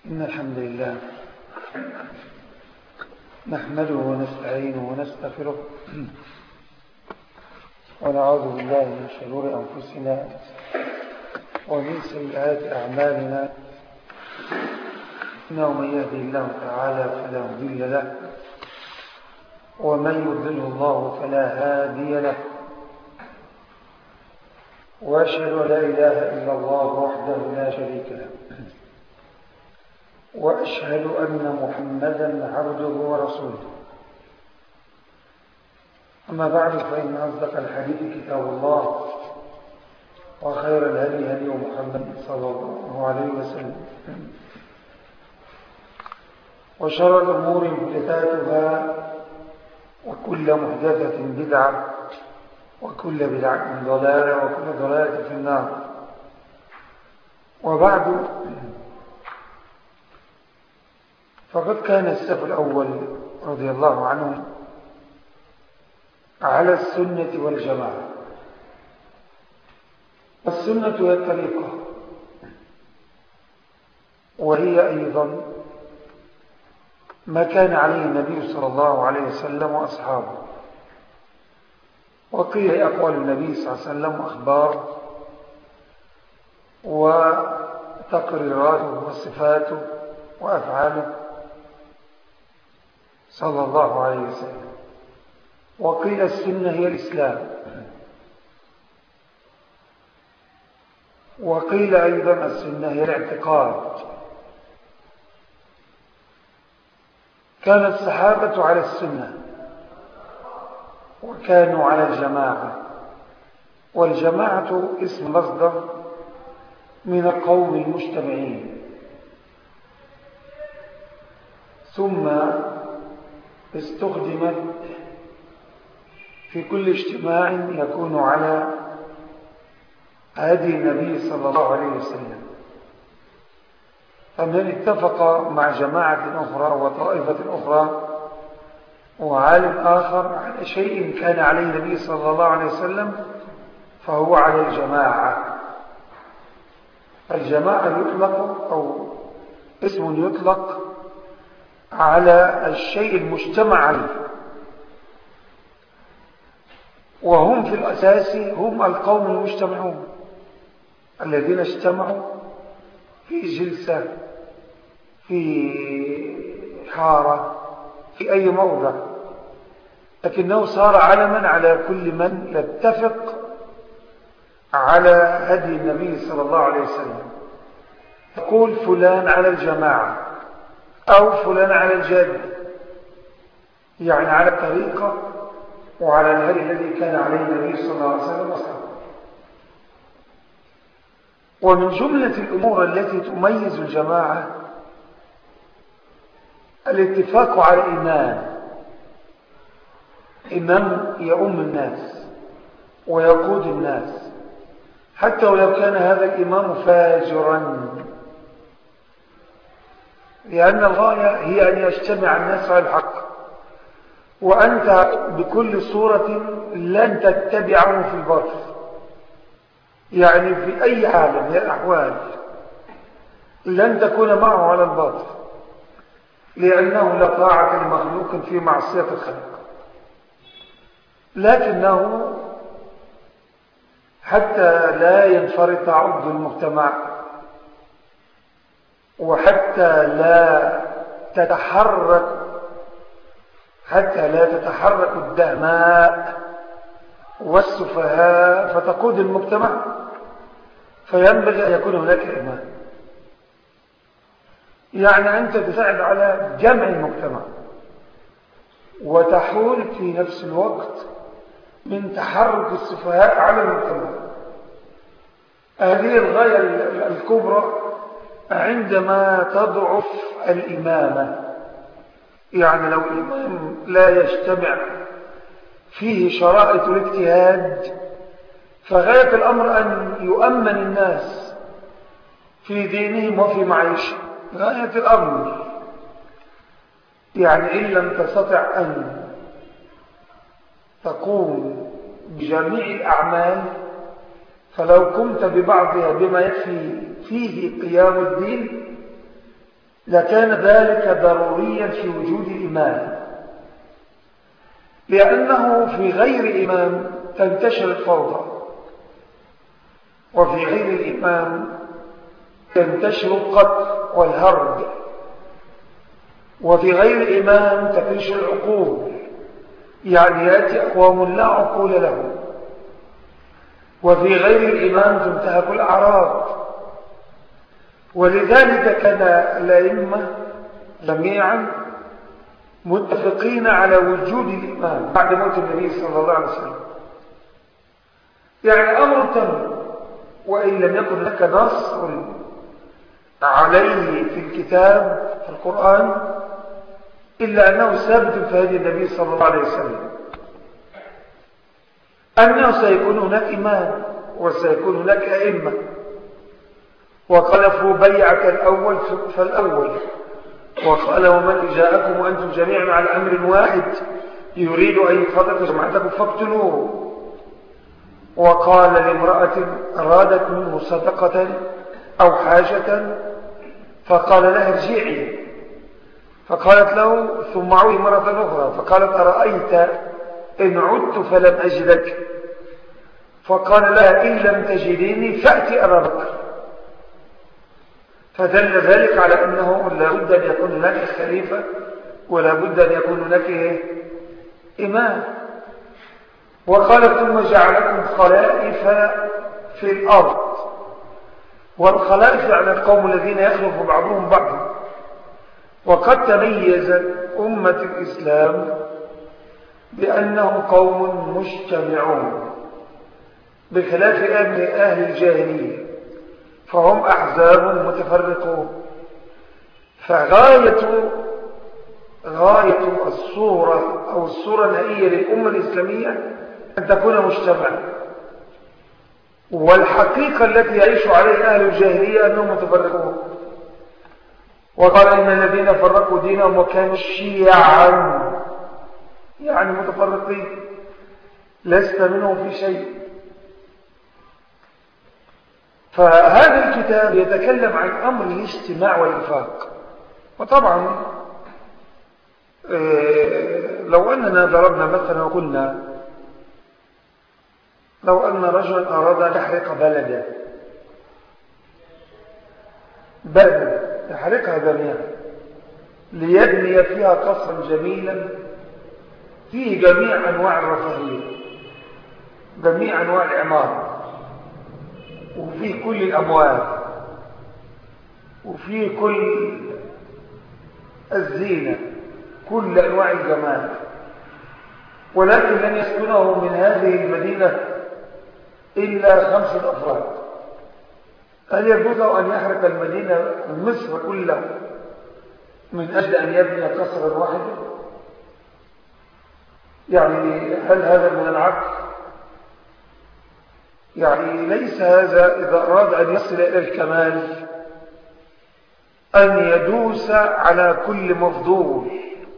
إن الحمد لله نحمده ونستعينه ونستغفره ونعوذ بالله من شرور أنفسنا ومن سيئات أعمالنا إنه من يهدي الله تعالى فلا مضل له ومن يضله الله فلا هادي له وأشهد أن لا إله إلا الله وحده لا شريك له وأشهد أن محمدا عبده ورسوله أما بعد فإن أصدق الحديث كتاب الله وخير الهدي هدي محمد صلى الله عليه وسلم وشر الأمور محدثاتها وكل محدثة بدعة وكل بدعة ضلالة وكل ضلالة في النار وبعد فقد كان السلف الأول رضي الله عنهم على السنة والجماعة السنة هي الطريقة وهي أيضا ما كان عليه النبي صلى الله عليه وسلم وأصحابه وقيل أقوال النبي صلى الله عليه وسلم أخبار وتقريراته وصفاته وأفعاله صلى الله عليه وسلم وقيل السنة هي الإسلام وقيل أيضا السنة هي الاعتقاد كان الصحابة على السنة وكانوا على الجماعة والجماعة اسم مصدر من القوم المجتمعين ثم استخدمت في كل اجتماع يكون على هدي النبي صلى الله عليه وسلم فمن اتفق مع جماعة أخرى وطائفة أخرى وعالم آخر على شيء كان عليه النبي صلى الله عليه وسلم فهو على الجماعة الجماعة يطلق أو اسم يطلق على الشيء المجتمع عليه وهم في الأساس هم القوم المجتمعون الذين اجتمعوا في جلسة في حارة في أي موضع لكنه صار علما على كل من يتفق على هدي النبي صلى الله عليه وسلم تقول فلان على الجماعة أو فلان على الجاد يعني على الطريقة وعلى الهدي الذي كان عليه النبي صلى الله عليه وسلم وصحبه ومن جملة الأمور التي تميز الجماعة الاتفاق على الإيمان إمام يؤم الناس ويقود الناس حتى ولو كان هذا الإمام فاجرا لأن الغاية هي أن يجتمع الناس على الحق وأنت بكل صورة لن تتبعه في الباطل يعني في أي حال من الأحوال لن تكون معه على الباطل لأنه لا طاعة لمخلوق في معصية الخلق لكنه حتى لا ينفرط عضو المجتمع وحتى لا تتحرك حتى لا تتحرك الدماء والسفهاء فتقود المجتمع فينبغي أن يكون هناك إيمان يعني أنت تساعد على جمع المجتمع وتحول في نفس الوقت من تحرك السفهاء على المجتمع هذه الغاية الكبرى عندما تضعف الإمامة يعني لو الإمام لا يجتمع فيه شرائط الاجتهاد فغاية الأمر أن يؤمن الناس في دينهم وفي معيشهم غاية الأمر يعني إن لم تستطع أن تقوم بجميع الأعمال فلو قمت ببعضها بما يكفي فيه قيام الدين لكان ذلك ضروريا في وجود إمام لأنه في غير إمام تنتشر الفوضى وفي غير الإمام تنتشر القتل والهرب وفي غير الإمام تنتشر العقول يعني يأتي أقوام لا عقول لهم وفي غير الإمام تنتهك الأعراض ولذلك كان الأئمة جميعا متفقين على وجود الإمام بعد موت النبي صلى الله عليه وسلم يعني أمر تم وإن لم يكن لك نص عليه في الكتاب في القرآن إلا أنه ثابت في هذه النبي صلى الله عليه وسلم أنه سيكون هناك إمام وسيكون هناك أئمة وخلفوا بيعة الأول فالأول وقال ومن جاءكم وأنتم جميعا على أمر واحد يريد أن يفرق جماعتكم فاقتلوه وقال لامرأة أرادت منه صدقة أو حاجة فقال لها ارجعي فقالت له ثم عودي مرة أخرى فقالت أرأيت إن عدت فلم أجدك فقال لها إن لم تجديني فأتي أبا بكر فدل ذلك على أنه لا بد أن يكون هناك خليفة ولا بد أن يكون هناك إيه؟ إمام وقال ثم جعلكم خلائف في الأرض والخلائف يعني القوم الذين يخلف بعضهم بعضا وقد تميز أمة الإسلام بأنهم قوم مجتمعون بخلاف أهل الجاهلية فهم أحزاب متفرقون فغاية غاية الصورة أو الصورة النهائية للأمة الإسلامية أن تكون مجتمعا والحقيقة التي يعيش عليها أهل الجاهلية أنهم متفرقون وقال إن الذين فرقوا دينهم وكانوا شيعا يعني متفرقين لست منهم في شيء فهذا الكتاب يتكلم عن أمر الاجتماع والإنفاق وطبعا آه، لو أننا ضربنا مثلا وقلنا لو أن رجلا أراد أن يحرق بلدا بلدا يحرقها جميعا ليبني فيها قصرا جميلا فيه جميع أنواع الرفاهية جميع أنواع العمارة وفيه كل الأموال وفيه كل الزينة كل أنواع الجمال ولكن لن يسكنه من هذه المدينة إلا خمسة أفراد هل يجوز أن يحرق المدينة مصر كلها من أجل أن يبني قصرا واحدا يعني هل هذا من العقل يعني ليس هذا إذا أراد أن يصل إلى الكمال أن يدوس على كل مفضول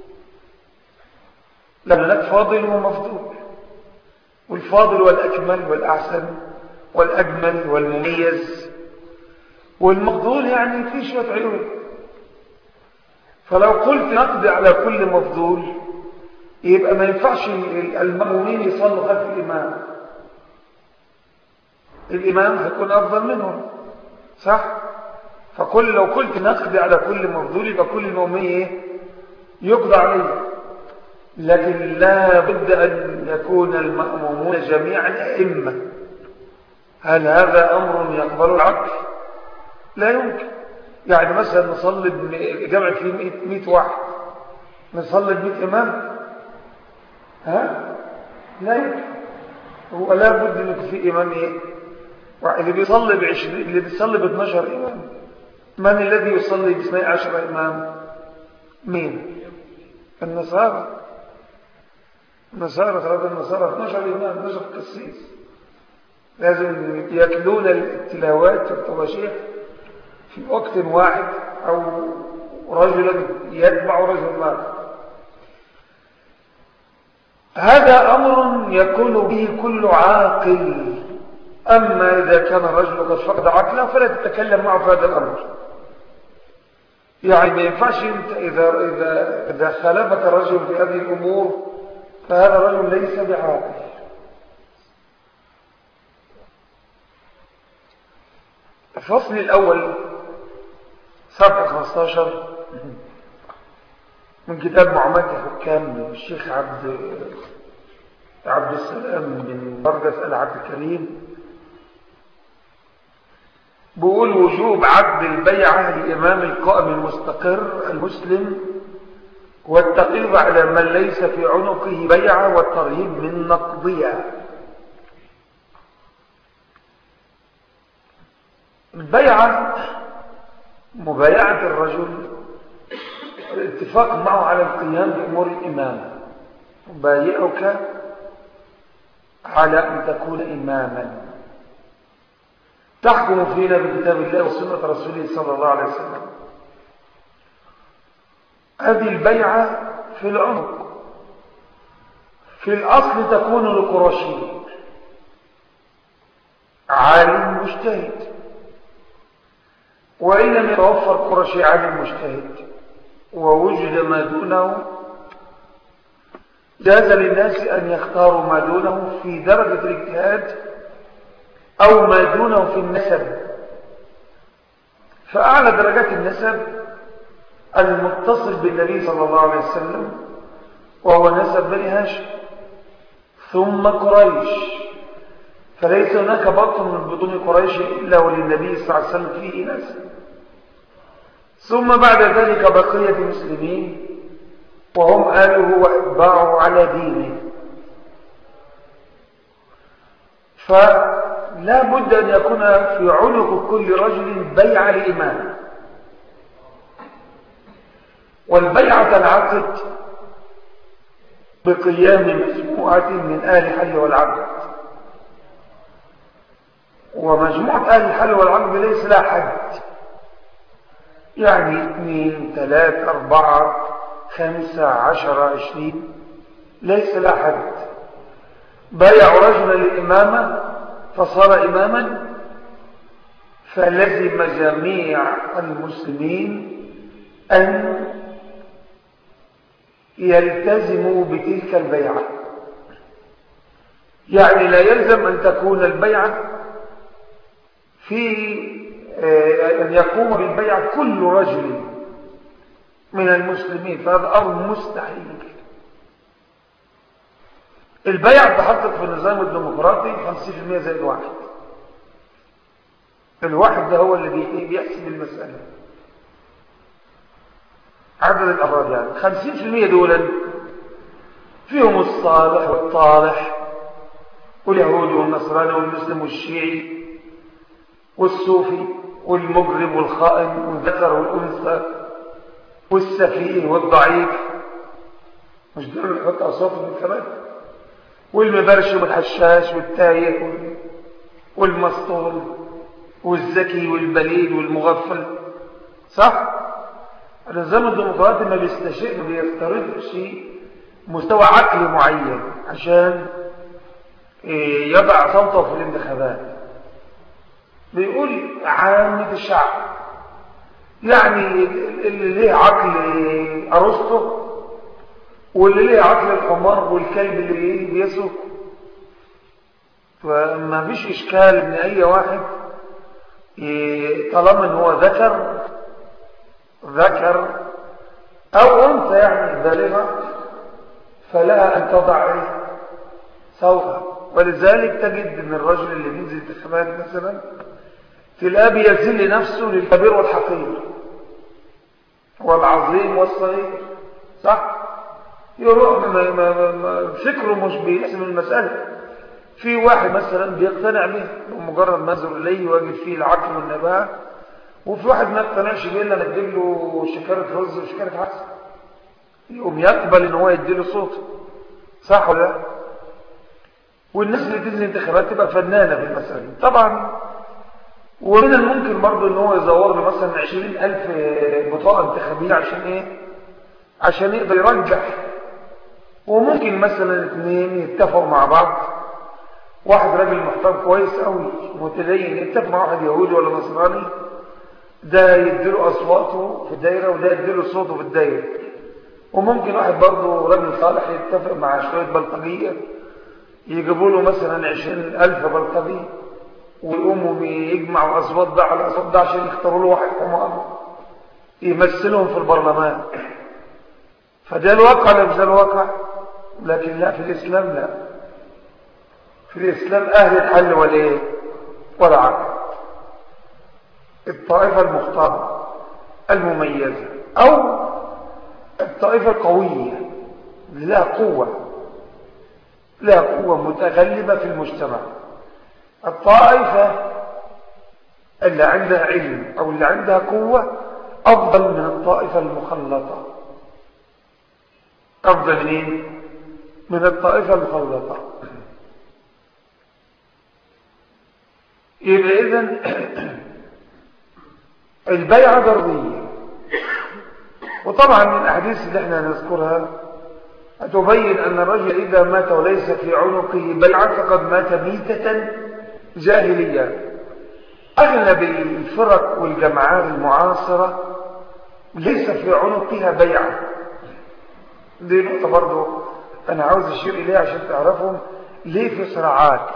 لأنك فاضل ومفضول والفاضل والأكمل والأحسن والأجمل والمميز والمفضول يعني فيه شوية عيوب فلو قلت نقضي على كل مفضول يبقى ما ينفعش المأمومين يصلوا خلف الإمام الإمام هيكون أفضل منهم صح؟ فكل لو قلت نقضي على كل مفضول يبقى كل المؤمنين يقضى عليه لكن لا بد أن يكون المأمومون جميعا أئمة هل هذا أمر يقبل العقل لا يمكن يعني مثلا نصلي جمع فيه 100 واحد نصلي ب 100 إمام ها لا يمكن هو لا بد أن يكون في إمام إيه اللي بيصلي ب 20 اللي بيصلي ب 12 إمام من الذي يصلي ب 12 إمام مين النصارى النصارى خلاص النصارى 12 إمام 12 قسيس لازم يتلون التلاوات والطباشيح في وقت واحد أو رجلا يتبع رجل ما هذا أمر يكون به كل عاقل أما إذا كان الرجل قد فقد عقله فلا تتكلم معه في هذا الأمر يعني ما ينفعش انت إذا, إذا, إذا خالفك الرجل في هذه الأمور فهذا الرجل ليس بعاقل الفصل الأول صفحة 15 من كتاب معاملة الحكام الشيخ عبد عبد السلام بن برجس العبد الكريم بيقول وجوب عقد البيعة لإمام القائم المستقر المسلم والتقييد على من ليس في عنقه بيعة والترهيب من نقضها البيعة مبايعة الرجل الاتفاق معه على القيام بأمور الإمامة بايعك على أن تكون إماما تحكم فينا بكتاب الله وسنة رسوله صلى الله عليه وسلم هذه البيعة في العمق في الأصل تكون لقرشي عالم مجتهد وإن لم يتوفر قرشي عالم مجتهد ووجد ما دونه جاز للناس أن يختاروا ما دونه في درجة الاجتهاد أو ما دونه في النسب فأعلى درجات النسب المتصل بالنبي صلى الله عليه وسلم وهو نسب بني هاشم ثم قريش فليس هناك بطن من بطون قريش إلا وللنبي صلى الله عليه وسلم فيه نسب ثم بعد ذلك بقية المسلمين وهم آله وإتباعه على دينه فلا بد أن يكون في عنق كل رجل بيع لإمام والبيعة تنعقد بقيام مجموعة من آل حل والعقد ومجموعة آل الحل والعقد ليس لها حد يعني اثنين ثلاثة أربعة خمسة عشرة عشرين ليس لها حد بايع رجلا الإمامة فصار إماما فلزم جميع المسلمين أن يلتزموا بتلك البيعة يعني لا يلزم أن تكون البيعة في آه، أن يقوم بالبيع كل رجل من المسلمين فهذا أمر مستحيل البيع تحقق في النظام الديمقراطي 50% زي الواحد الواحد ده هو اللي بيحسب المسألة عدد الأفراد يعني 50% دولا فيهم الصالح والطالح واليهود والنصراني والمسلم والشيعي والصوفي والمجرم والخائن والذكر والأنثى والسفيه والضعيف مش دول اللي يحط أصوات الانتخابات والمبرشم والحشاش والتايه والمسطول والذكي والبليد والمغفل صح؟ النظام الديمقراطي ما بيستشئ ما بيفترضش مستوى عقلي معين عشان إيه، يضع صوته في الانتخابات بيقول عامة الشعب يعني اللي ليه عقل أرسطو واللي ليه عقل الحمار والكلب اللي بيسوق فما فيش إشكال إن أي واحد طالما إن هو ذكر ذكر أو أنثى يعني بالغة فلها أن تضع صوتها ولذلك تجد من الرجل اللي بينزل انتخابات مثلا تلاقيه بيذل نفسه للكبير والحقير والعظيم والصغير صح يروح ما ما ما فكره مش بيحسم المسألة في واحد مثلا بيقتنع به بمجرد ما ينظر إليه ويجد فيه العقل والنباهة وفي واحد ما يقتنعش بيه الا نديله له شكارة رز وشكارة عسل يقوم يقبل ان هو يديله صوته صح ولا لا والناس اللي تنزل انتخابات تبقى فنانة في المسألة طبعا ومن الممكن برضه ان هو يزور له مثلا 20000 بطاقه انتخابيه عشان ايه عشان يقدر يرجح وممكن مثلا اثنين يتفقوا مع بعض واحد راجل محترم كويس قوي متدين يتفق مع واحد يهودي ولا نصراني ده يديله أصواته في الدايرة وده يديله صوته في الدايرة وممكن واحد برضه راجل صالح يتفق مع شوية بلطجية يجيبوا له مثلا عشرين ألف بلطجي ويقوموا يجمعوا أصوات ده على أصوات ده عشان يختاروا له واحد حمام يمثلهم في البرلمان فده الواقع لا مش ده الواقع لكن لا في الإسلام لا في الإسلام أهل الحل والإيه والعقل الطائفة المختارة المميزة أو الطائفة القوية لها قوة لها قوة متغلبة في المجتمع الطائفة اللي عندها علم أو اللي عندها قوة أفضل من الطائفة المخلطة أفضل من من الطائفة المخلطة يبقى إذن البيعة ضرورية وطبعا من الأحاديث اللي احنا نذكرها تبين أن الرجل إذا مات وليس في عنقه بيعة فقد مات ميتة جاهلية أغلب الفرق والجماعات المعاصرة ليس في عنقها بيعة دي نقطة برضو أنا عاوز أشير إليها عشان تعرفهم ليه في صراعات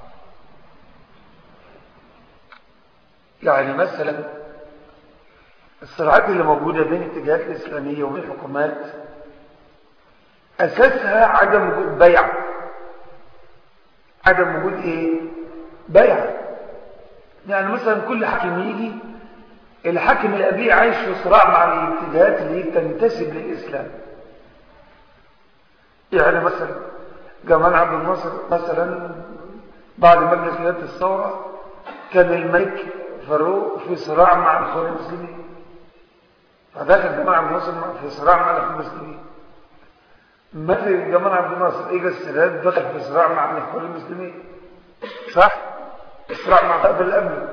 يعني مثلا الصراعات اللي موجودة بين الاتجاهات الإسلامية وبين الحكومات أساسها عدم وجود بيع عدم وجود إيه؟ بيع يعني مثلا كل حاكم يجي الحاكم اللي قبليه عايش في صراع مع الاتجاهات اللي تنتسب للإسلام يعني مثلا جمال عبد الناصر مثلا بعد مجلس قيادة الثورة كان الملك فاروق في صراع مع الإخوان المسلمين فدخل جمال عبد الناصر في صراع مع الإخوان المسلمين مثل جمال عبد الناصر اجى السادات دخل في صراع مع الإخوان المسلمين صح؟ صراع مع قبل الأمن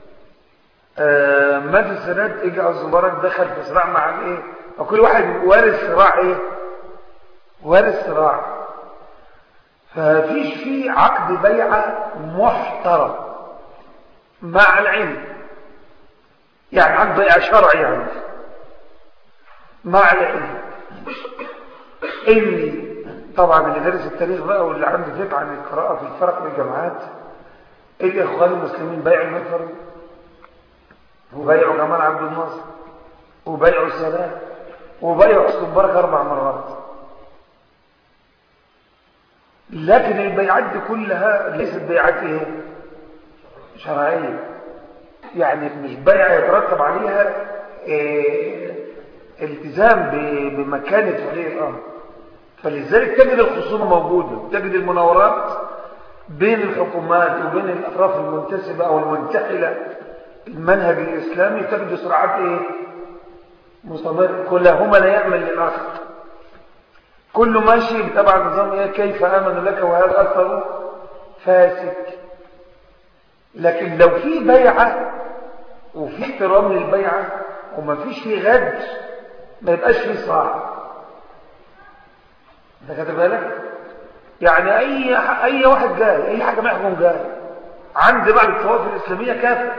آه مثل السادات اجى عز مبارك دخل في صراع مع الايه؟ وكل واحد وارث صراع ايه؟ وارث صراع ففيش فيه عقد بيعة محترم مع العلم يعني عقد بيعة شرعي يعني مع العلم اللي طبعا اللي درس التاريخ بقى واللي عنده فكره عن القراءة في الفرق والجامعات الإخوان المسلمين بايعوا المدفر وبايعوا جمال عبد الناصر وبايعوا السادات وبايعوا حسن مبارك أربع مرات لكن البيعات دي كلها ليست بيعات ايه شرعيه يعني مش بيعه يترتب عليها إيه التزام بمكانه ولي الامر فلذلك تجد الخصومه موجوده تجد المناورات بين الحكومات وبين الاطراف المنتسبه او المنتحله المنهج الاسلامي تجد صراعات ايه مستمر كلهما لا يعمل للاخر كل ماشي بتبع نظام ايه كيف امن لك وهذا اثر فاسد لكن لو في بيعه وفي احترام للبيعه وما فيش فيه غد ما يبقاش فيه صراع انت خدت بالك يعني اي اي واحد جاي اي حاجه محكم جاي عند بعض الطوائف الاسلاميه كافر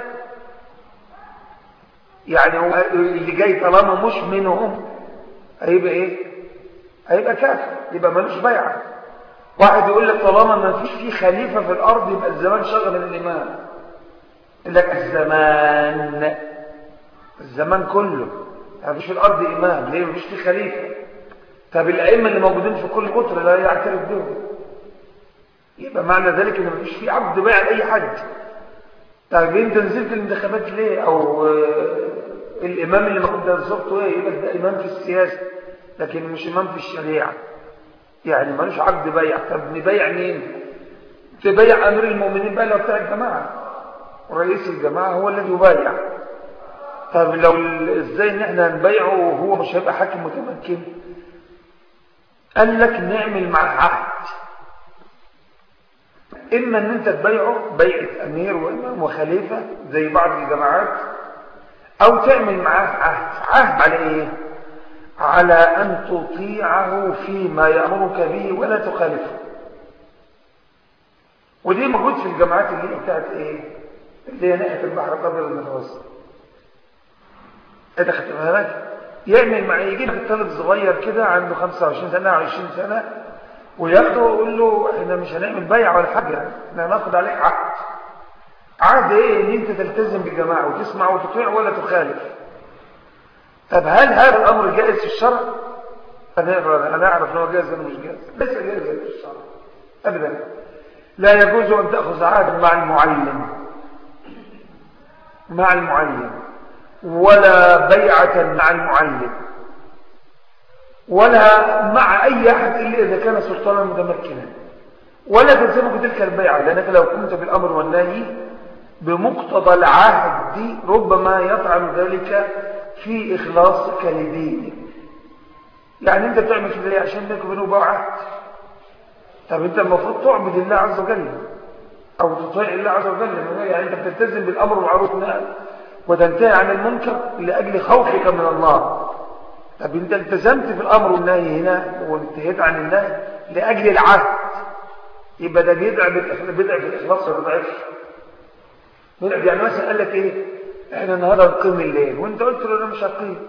يعني اللي جاي طالما مش منهم هيبقى ايه هيبقى كافر يبقى ملوش بيعة واحد يقول لك طالما ما فيش فيه خليفة في الأرض يبقى الزمان شغل الإمام يقول لك الزمان الزمان كله ما فيش في الأرض إمام ليه ما فيش فيه خليفة طب الأئمة اللي موجودين في كل قطر لا يعترف بهم يبقى معنى ذلك ان ما فيش فيه عبد بيع لأي حد طب انت نزلت الانتخابات ليه او الإمام اللي ما كنت صورته ايه يبقى ده إمام في السياسة لكن مش إمام في الشريعة يعني ملوش عقد بيع طب نبيع مين تبيع أمير المؤمنين بقى لو بتاع الجماعة ورئيس الجماعة هو الذي يبايع طب لو ازاي ان احنا نبيعه وهو مش هيبقى حاكم متمكن قال لك نعمل معاه عهد اما ان انت تبيعه بيعة امير وامام وخليفة زي بعض الجماعات او تعمل معاه عهد عهد على ايه على أن تطيعه فيما يأمرك به ولا تخالفه ودي موجود في الجامعات اللي هي بتاعت ايه اللي هي ناحية البحر الأبيض المتوسط انت خدت بالك يعمل مع يجيب الطالب صغير كده عنده 25 سنه 20 سنه وياخده ويقول له احنا مش هنعمل بيع ولا حاجه احنا هناخد عليك عقد عقد ايه ان انت تلتزم بالجماعه وتسمع وتطيع ولا تخالف طب هل هذا الامر جائز في الشرع انا اعرف ان هو جائز ولا مش جائز ليس جائز في الشرع ابدا لا يجوز ان تاخذ عهدا مع المعلم مع المعلم ولا بيعه مع المعلم ولا مع اي احد الا اذا كان سلطانا متمكنا ولا تلزمك تلك البيعه لانك لو قمت بالامر والنهي بمقتضى العهد ربما يطعن ذلك في إخلاصك لدينك يعني أنت بتعمل كده ليه عشان بينك وبينه بعد طب أنت المفروض تعبد الله عز وجل أو تطيع الله عز وجل يعني أنت بتلتزم بالأمر المعروف وتنتهي عن المنكر لأجل خوفك من الله طب أنت التزمت بالأمر والنهي هنا وانتهيت عن النهي لأجل العهد يبقى ده بيدعى في الإخلاص والضعيف يعني مثلا قال لك ايه احنا النهارده نقيم الليل وانت قلت له انا مش هقيم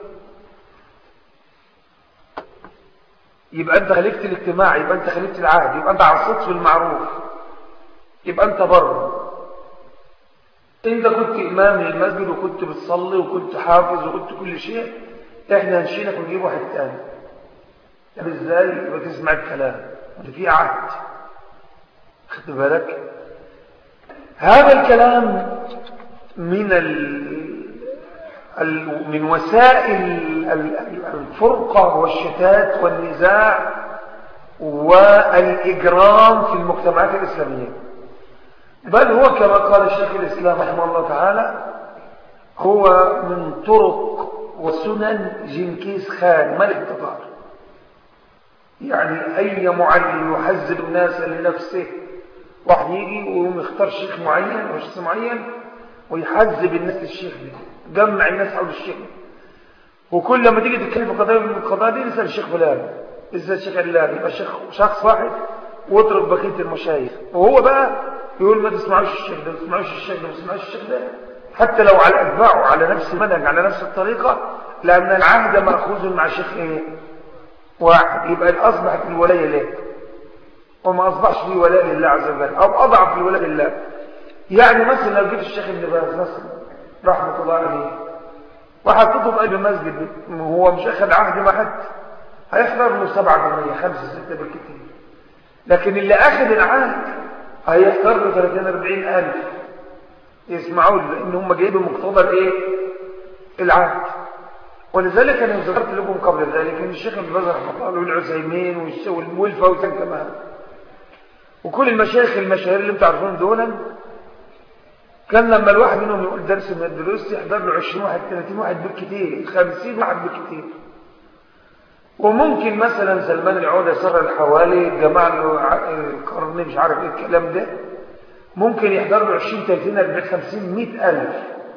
يبقى انت خالفت الاجتماع يبقى انت خالفت العهد يبقى انت عصيت في المعروف يبقى انت بره انت كنت امام للمسجد وكنت بتصلي وكنت حافظ وكنت كل شيء احنا هنشيلك ونجيب واحد تاني طب ازاي يبقى تسمع الكلام ده في عهد خد بالك هذا الكلام من من وسائل الفرقة والشتات والنزاع والإجرام في المجتمعات الإسلامية بل هو كما قال الشيخ الإسلام رحمه الله تعالى هو من طرق وسنن جنكيز خان ملك التتار يعني أي معلم يحذر الناس لنفسه واحد يجي ويقوم يختار شيخ معين أو شخص معين ويحذب الناس للشيخ ده جمع الناس حول الشيخ وكل لما تيجي تتكلم في قضايا من القضايا دي نسال الشيخ فلان ازاي الشيخ علان يبقى الشيخ شخص واحد واترك بقيه المشايخ وهو بقى يقول ما تسمعوش الشيخ ده ما تسمعوش الشيخ ده ما تسمعوش الشيخ ده حتى لو على اتباعه على نفس المنهج على نفس الطريقه لان العهد ماخوذ مع شيخ ايه واحد يبقى اصبحت الولايه ليه وما اصبحش فيه ولاء لله عز وجل او اضعف الولاء لله يعني مثلا لو جيت الشيخ ابن باز مثلا رحمة الله عليه وحطيته في قلب المسجد هو مش اخذ عهد مع حد هيحضر له سبعة جمية خمسة ستة بالكتير لكن اللي اخذ العهد هيحضر له 30 40 ألف يسمعوا له لان هم جايبوا مقتضى الايه العهد ولذلك انا ذكرت لكم قبل ذلك ان الشيخ ابن باز رحمه الله والعثيمين والفوزان كمان وكل المشايخ المشاهير اللي انتم عارفين دول كان لما الواحد منهم يقول درس من الدروس يحضر له 20 واحد 30 واحد بالكثير 50 واحد بالكثير وممكن مثلا سلمان العودة سر الحوالي جمع له القرن مش عارف ايه الكلام ده ممكن يحضر له 20 30 40 50 100 ألف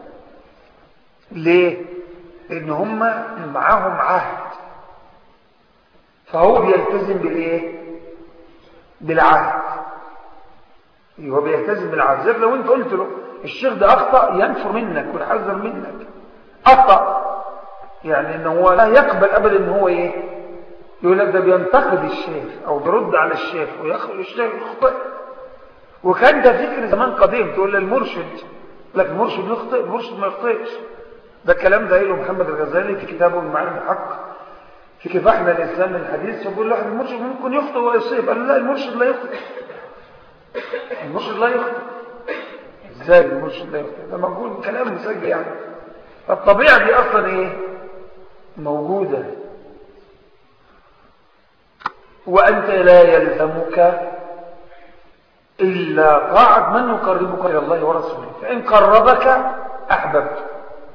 ليه؟ لأن هم معاهم عهد فهو بيلتزم بالايه؟ بالعهد هو بيلتزم بالعهد زي لو انت قلت له الشيخ ده أخطأ ينفر منك ويحذر منك أخطأ يعني إن هو لا يقبل أبدا إن هو إيه يقول لك ده بينتقد الشيخ أو بيرد على الشيخ ويخرج الشيخ يخطئ وكان ده فكر زمان قديم تقول للمرشد لك المرشد يخطئ المرشد ما يخطئش ده الكلام ده قاله محمد الغزالي في كتابه المعارف الحق في كفاحنا الإسلام من الحديث يقول له المرشد ممكن يخطئ ويصيب قال لا المرشد لا يخطئ المرشد لا يخطئ ازاي المرشد لا يخطئ ده موجود كلام مسجل يعني فالطبيعة دي اصلا ايه موجودة وانت لا يلزمك الا طاعة من يقربك الى الله ورسوله فان قربك احببت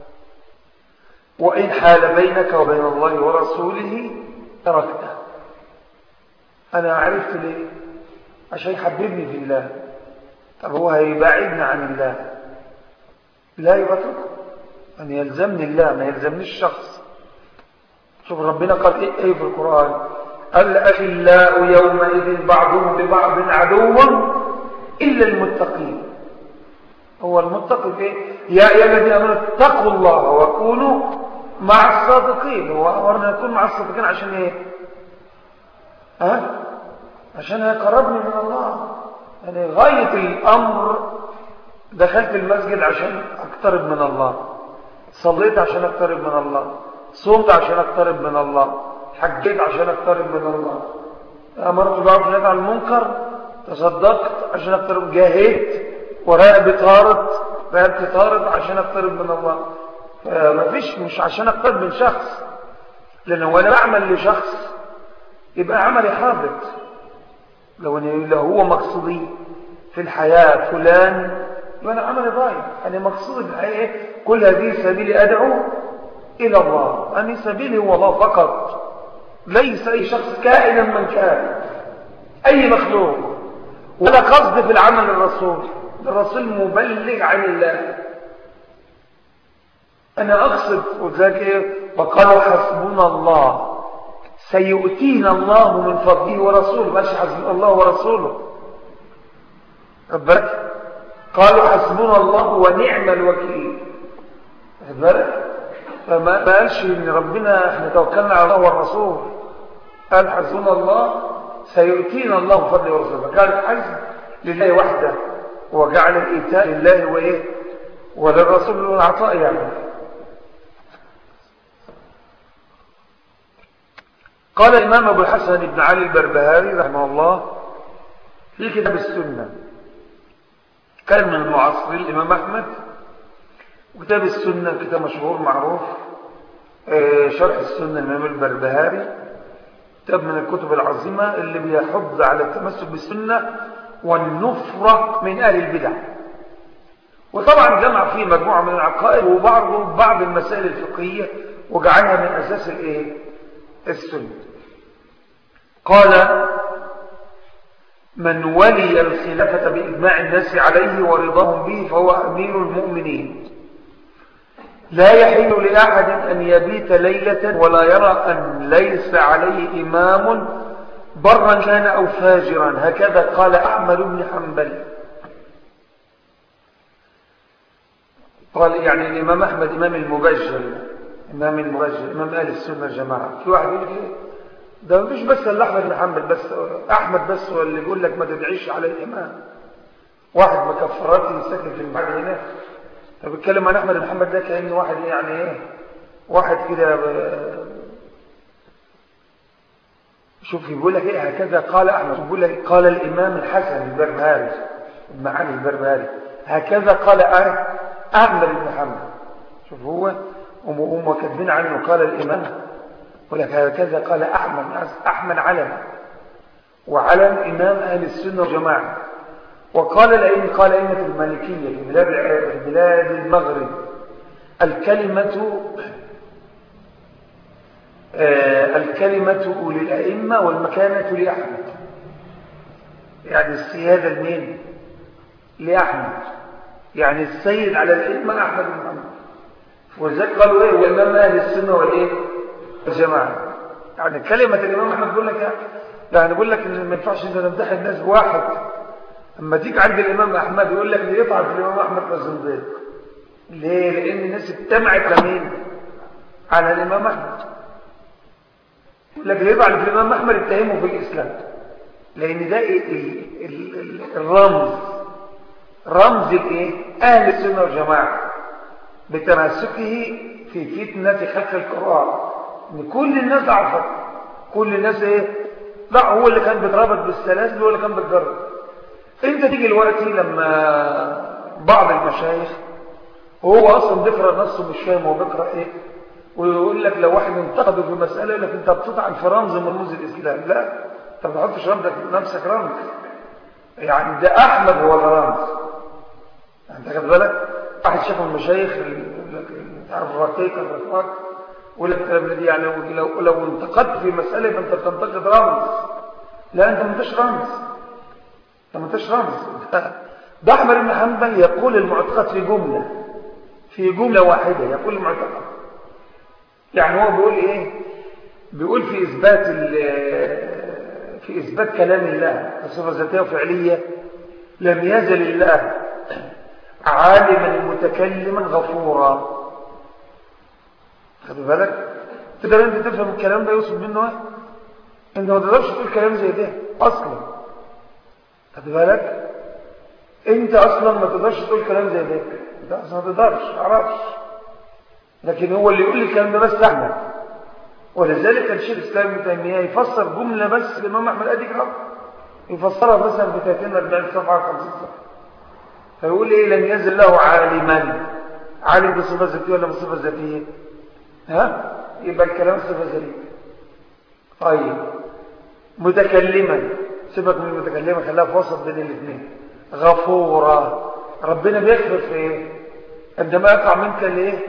وان حال بينك وبين الله ورسوله تركته انا عرفت ليه عشان يحببني في الله طب هو هيبعدنا عن الله لا يبتركه أن يلزمني الله ما يلزمني الشخص شوف ربنا قال إيه, إيه في القرآن الأخلاء يومئذ بعضهم ببعض عدو إلا المتقين هو المتقي إيه؟ يا أيها الذين آمنوا اتقوا الله وكونوا مع الصادقين هو أمرنا نكون مع الصادقين عشان ايه ها عشان يقربني من الله يعني غاية الأمر دخلت المسجد عشان أقترب من الله صليت عشان أقترب من الله صمت عشان أقترب من الله حجيت عشان أقترب من الله أمرت بعض عشان على المنكر تصدقت عشان أقترب جاهدت وراء بطارت رقبتي طارت عشان أقترب من الله فما فيش مش عشان أقترب من شخص لأن هو أنا بعمل لشخص يبقى عملي حابط لو, لو هو مقصودي في الحياة فلان يبقى أنا عملي ضايع أنا مقصودي في الحياة كل هذه سبيلي أدعو إلى الله أنا سبيلي هو الله فقط ليس أي شخص كائنا من كان أي مخلوق ولا قصد في العمل الرسول الرسول مبلغ عن الله أنا أقصد وذلك إيه وقالوا حسبنا الله سيؤتينا الله من فضله ورسوله ماشي حسبنا الله ورسوله بالك قالوا حسبنا الله ونعم الوكيل بالك فما قالش ان ربنا احنا توكلنا على الله والرسول قال حسبنا الله سيؤتينا الله من فضله ورسوله قال الحزب لله وحده وجعل الايتاء لله وايه وللرسول العطاء يعني قال الإمام أبو الحسن بن علي البربهاري رحمه الله في كتاب السنة كان من المعاصرين الإمام أحمد وكتاب السنة كتاب مشهور معروف شرح السنة الإمام البربهاري كتاب من الكتب العظيمة اللي بيحض على التمسك بالسنة والنفرة من أهل البدع وطبعا جمع فيه مجموعة من العقائد وبعض بعض المسائل الفقهية وجعلها من أساس الإيه؟ السنة قال من ولي الخلافة بإجماع الناس عليه ورضاهم به فهو أمير المؤمنين لا يحل لأحد أن يبيت ليلة ولا يرى أن ليس عليه إمام برا كان أو فاجرا هكذا قال أحمد بن حنبل قال يعني الإمام أحمد إمام المبجل إمام المبجل إمام أهل السنة الجماعة في واحد يقول لك ده مش بس اللي أحمد بن حنبل بس أحمد بس هو اللي يقول لك ما تدعيش على الإمام واحد مكفراتي ساكن في المحل هنا فبيتكلم عن أحمد بن حنبل ده كأنه واحد يعني إيه واحد كده شوف يقول لك إيه هكذا قال أحمد يقول لك قال الإمام الحسن البربهاري المعاني البربهاري هكذا قال أحمد بن حنبل شوف هو هم كاتبين عنه قال الإمام يقول لك هكذا قال أحمد أحمد علم وعلم إمام أهل السنة والجماعة وقال الأئمة قال أئمة المالكية في بلاد في بلاد المغرب الكلمة آه الكلمة للأئمة والمكانة لأحمد يعني السيادة لمين لأحمد يعني السيد على الأئمة أحمد بن محمد ولذلك قالوا إيه وإمام أهل السنة والإيه الجماعة يعني كلمة الإمام أحمد بيقول لك يعني بيقول لك إن ما ينفعش أنت تمدح الناس بواحد أما تيجي عند الإمام أحمد يقول لك اللي يطعن في الإمام أحمد فزنديق ليه؟ لأن الناس اجتمعت على مين؟ على الإمام أحمد يقول لك اللي يطعن في الإمام أحمد اتهمه في الإسلام لأن ده ال ال ال الرمز رمز الإيه؟ أهل السنة والجماعة بتمسكه في فتنة خلق القرآن ان كل الناس عرفت كل الناس ايه لا هو اللي كان بيتربط بالسلاسل هو اللي كان بيتجرب انت تيجي دلوقتي لما بعض المشايخ وهو اصلا بيقرا نصه مش فاهم هو بيقرا ايه ويقول لك لو واحد انتقده في مساله يقول لك انت بتطعن في رمز من رموز الاسلام لا انت ما تحطش رمزك نفسك رمز يعني ده احمد هو الرمز انت خد بالك واحد شاف المشايخ تعرف الرقيق الرقاق ولا الكلام دي يعني لو لو انتقدت في مساله فانت بتنتقد رمز لا انت ما انتش رمز انت ما انتش رمز ده احمد بن حنبل يقول المعتقد في جمله في جمله واحده يقول المعتقد يعني هو بيقول ايه بيقول في اثبات في اثبات كلام الله صفه ذاتيه وفعليه لم يزل الله عالما متكلما غفورا خد بالك تقدر انت تفهم الكلام ده يوصل منه ايه انت ما تقدرش تقول كلام زي ده اصلا خد بالك انت اصلا ما تقدرش تقول كلام زي ده انت اصلا ما تقدرش ما تعرفش لكن هو اللي يقول لي الكلام ده بس احمد ولذلك كان شيخ الاسلام ابن تيميه يفسر جمله بس الامام احمد ادي كده يفسرها مثلا ب 30 40 صفحه 50 صفحه فيقول ايه لم يزل له عالما عالم بصفه ذاتيه ولا بصفه ذاتيه ها يبقى الكلام صفه ذاتيه طيب متكلما سيبك من المتكلمه خلاها في وسط بين الاثنين غفورا ربنا بيغفر في ايه عندما يقع منك الايه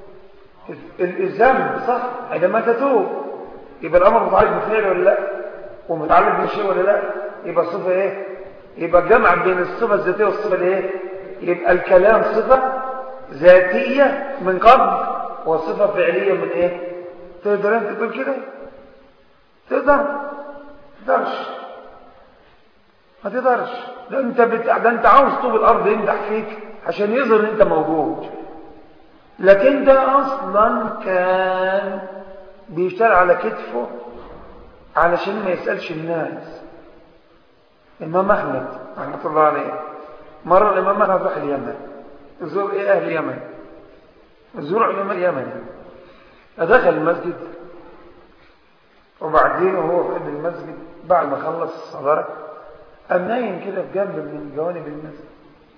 الذنب صح عندما تتوب يبقى الامر متعلق بفعل ولا لا ومتعلق بشيء ولا لا يبقى صفه ايه يبقى جمع بين الصفه الذاتيه والصفه الايه يبقى الكلام صفه ذاتيه من قبل وصفه فعليه من ايه تقدر انت تقول كده تقدر تقدرش ما تقدرش ده انت بتاع ده انت عاوز طوب الارض يمدح فيك عشان يظهر ان انت موجود لكن ده اصلا كان بيشتغل على كتفه علشان ما يسالش الناس الامام احمد رحمه الله عليه مره الامام احمد راح اليمن يزور ايه اهل اليمن يزور علماء اليمن دخل المسجد وبعدين وهو في قلب المسجد بعد ما خلص الصلاه قام نايم كده في جنب من جوانب المسجد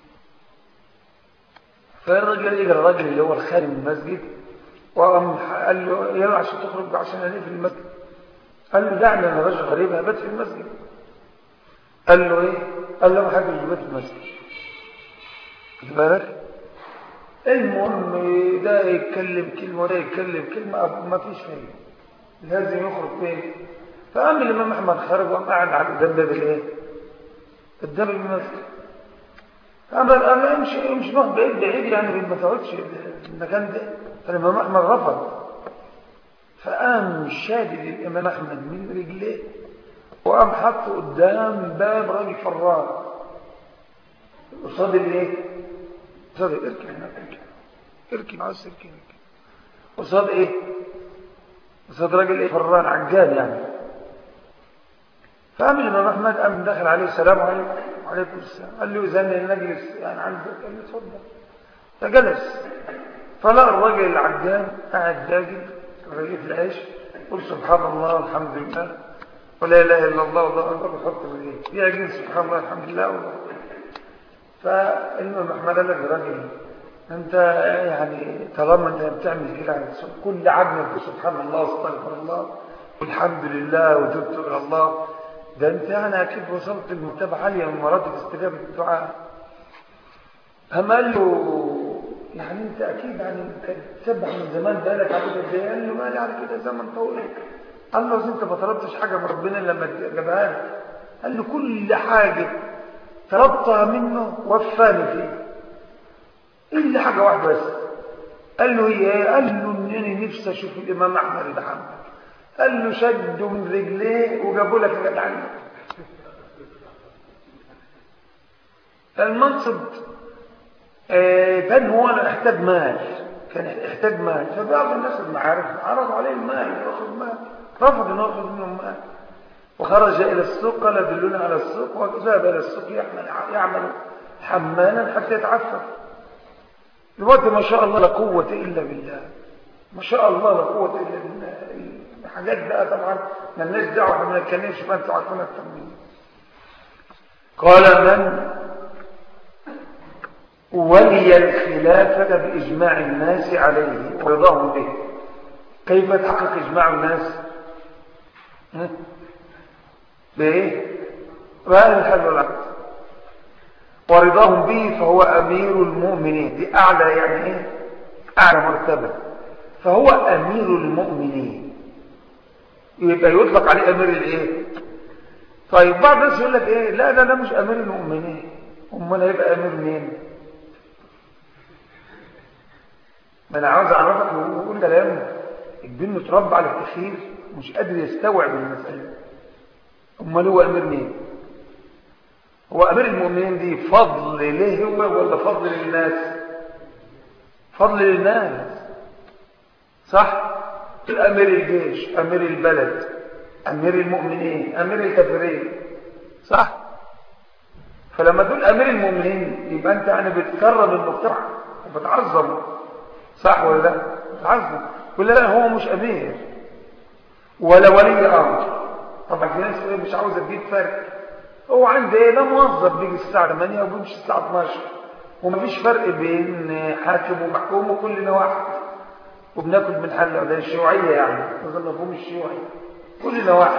فالراجل اجى الراجل اللي هو الخارج من المسجد وقام قال له يلا عشان تخرج عشان انا في المسجد قال له دعني انا راجل غريب هبات في المسجد قال له ايه قال له ما حدش يبات في المسجد خد بالك المهم ده يتكلم كلمه وده يتكلم كلمه ما فيش فايده لازم يخرج فين فقام الامام احمد خرج وقام قاعد على قدام باب الايه قدام المسجد انا انا امشي امشي روح بعيد بعيد يعني ما تقعدش في المكان ده فالامام احمد رفض فقام شادد الامام احمد من رجليه وقام حطه قدام باب راجل فران قصاد الايه قصاد اركن هنا اركن اركن عاوز اركن اركن قصاد ايه قصاد راجل ايه فران عجال يعني فقام الامام احمد قام دخل عليه السلام عليكم وعليكم السلام قال له اذن نجلس يعني عندك قال له اتفضل فجلس فلقى الراجل العجال قاعد داجل رغيف العيش قل سبحان الله والحمد لله ولا اله الا الله والله اكبر وحط رغيف يعجل سبحان الله الحمد لله والله فالامام احمد قال لك يا راجل انت يعني طالما انت بتعمل كده على كل عجل سبحان الله واستغفر الله والحمد لله وتبت الى الله ده انت يعني اكيد وصلت لمرتبه عاليه من مراتب استجابه الدعاء قام قال له يعني انت اكيد يعني انت تسبح من زمان بقالك عبد قد ايه قال له مالي على كده زمن طويل قال له انت ما طلبتش حاجه من ربنا لما جابها لك قال له كل حاجه طلبتها منه وفاني فيه الا حاجه واحده بس قال له هي ايه قال له انني نفسي اشوف الامام احمد بن حنبل قال له شدوا من رجليه وجابوا لك الجدعان المنصب كان هو احتاج مال كان احتاج مال فبعض الناس المعارف عرضوا عليه المال ياخذ مال رفض انه ياخذ منهم مال وخرج الى السوق قال دلونا على السوق وذهب الى السوق يعمل يعمل حمالا حتى يتعفف دلوقتي ما شاء الله لا قوه الا بالله ما شاء الله لا قوه الا بالله حاجات بقى طبعا مالناش دعوه احنا ما بنتكلمش ما انتوا عارفين اكتر مني قال من ولي الخلافة بإجماع الناس عليه ورضاهم به كيف تحقق إجماع الناس بإيه بهذا الحل والعقد ورضاهم به فهو أمير المؤمنين دي أعلى يعني إيه أعلى مرتبة فهو أمير المؤمنين يبقى يطلق عليه أمير الإيه طيب بعض الناس يقول لك إيه لا ده ده مش أمير المؤمنين أمال هيبقى أمير مين ما أنا عاوز أعرفك ويقول كلام الدين متربى على التخيير مش قادر يستوعب المسألة أمال هو أمير مين هو أمير المؤمنين دي فضل ليه هو ولا فضل للناس فضل للناس صح أمير الجيش أمير البلد أمير المؤمنين أمير الكافرين صح فلما تقول أمير المؤمنين يبقى أنت يعني بتكرم المجتمع وبتعظم صح ولا لا بتعظم ولا لا هو مش أمير ولا ولي أمر طبعا في ناس مش عاوزة تجيب فرق هو عنده ايه ده موظف بيجي الساعة 8 وبيمشي الساعة 12 ومفيش فرق بين حاكم ومحكوم وكلنا واحد وبناكل من حل ده الشيوعية يعني هذا المفهوم الشيوعي كلنا واحد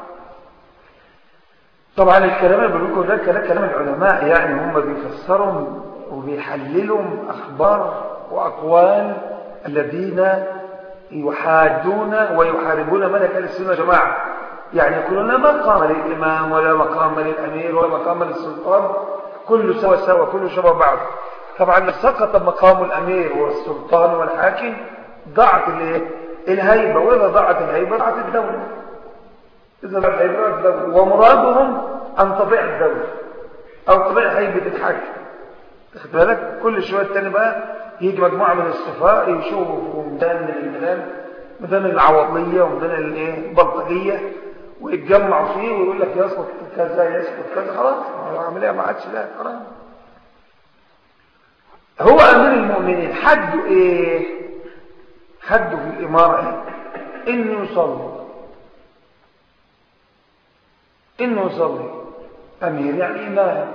طبعا الكلام اللي بقوله ده كلام كلام العلماء يعني هم بيفسروا وبيحللوا اخبار واقوال الذين يحادون ويحاربون ملك السنه يا جماعه يعني يقولون لا مقام للامام ولا مقام للامير ولا مقام للسلطان كله سوا سوا كله شبه بعض طبعا سقط مقام الامير والسلطان والحاكم ضاعت الايه الهيبه واذا ضاعت الهيبه ضاعت الدوله اذا ضاعت الهيبه ضاعت الدوله ومرادهم ان تضيع الدوله او تضيع هيبه الحاكم خد بالك كل شويه الثاني بقى يجي مجموعه من الصفاء يشوفوا ميدان من الميدان ميدان العوضيه وميدان الايه البلطجيه ويتجمعوا فيه ويقول لك يسقط كذا يسقط كذا خلاص العمليه ما عادش لها حرام هو امير المؤمنين حده ايه حده في الاماره ايه انه يصلي انه يصلي امير يعني امام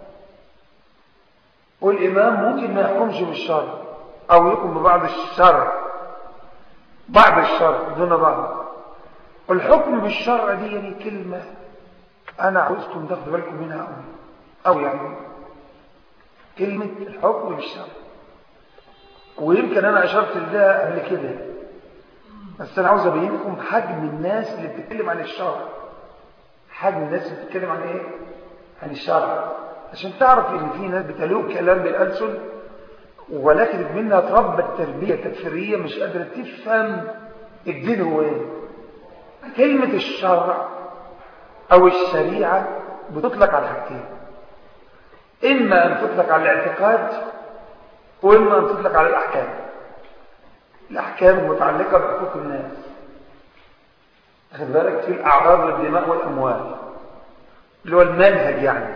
والامام ممكن ما يحكمش بالشرع او يحكم ببعض الشرع بعض الشرع دون بعض الحكم بالشرع دي يعني كلمة أنا عاوزكم تاخدوا بالكم منها أو, أو يعني كلمة الحكم بالشرع ويمكن أنا أشرت لده قبل كده بس أنا عاوز أبين لكم حجم الناس اللي بتتكلم عن الشرع حجم الناس اللي بتتكلم عن إيه؟ عن الشرع عشان تعرف إن في ناس بتلوك كلام بالألسن ولكن منها تربى التربية التكفيرية مش قادرة تفهم الدين هو ايه كلمة الشرع أو الشريعة بتطلق على حاجتين إما أن تطلق على الاعتقاد وإما أن تطلق على الأحكام الأحكام المتعلقة بحقوق الناس أخذ بالك في الأعراض والدماء والأموال اللي هو المنهج يعني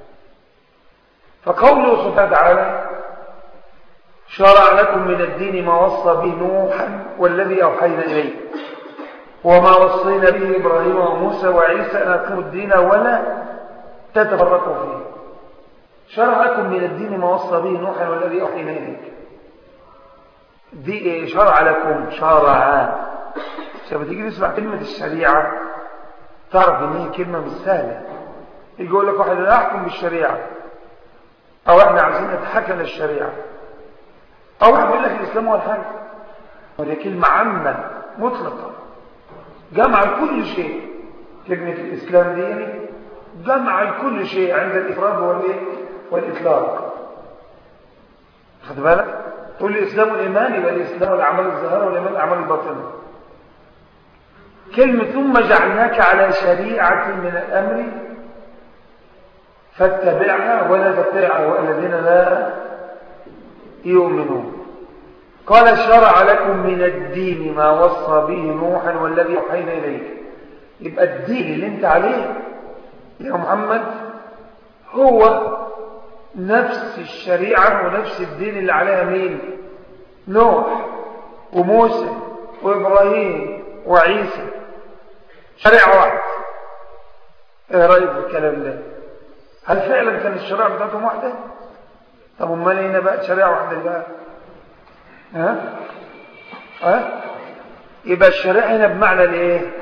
فقوله سبحانه وتعالى شرع لكم من الدين ما وصى به نوحا والذي أوحينا إليه وما وصينا به إبراهيم وموسى وعيسى أن أقيموا الدين ولا تتفرقوا فيه شرع لكم من الدين ما وصى به نوحا والذي أوحينا إليك دي إيه شرع لكم شرع لما تيجي تسمع كلمة الشريعة تعرف إن هي كلمة مش سهلة يجي يقول لك واحد لا أحكم بالشريعة أو إحنا عايزين نتحكم للشريعة أو واحد يقول لك الإسلام هو الحاج وهي كلمة عامة مطلقة جمع كل شيء كلمة الإسلام دي يعني جمع كل شيء عند الإفراد والإيه والإطلاق خد بالك تقول الإسلام الإيمان يبقى الإسلام الأعمال الظاهرة والإيمان الأعمال الباطنة كلمة ثم جعلناك على شريعة من الأمر فاتبعها ولا تتبع الذين لا يؤمنون قال شرع لكم من الدين ما وصى به نوحا والذي أوحينا إليك يبقى الدين اللي انت عليه يا محمد هو نفس الشريعة ونفس الدين اللي عليها مين نوح وموسى وإبراهيم وعيسى شريعة واحدة ايه رأيك في الكلام ده هل فعلا كان الشريعة بتاعتهم واحدة طب امال هنا بقى شريعة واحدة بقى ها ها يبقى الشريعة هنا بمعنى الايه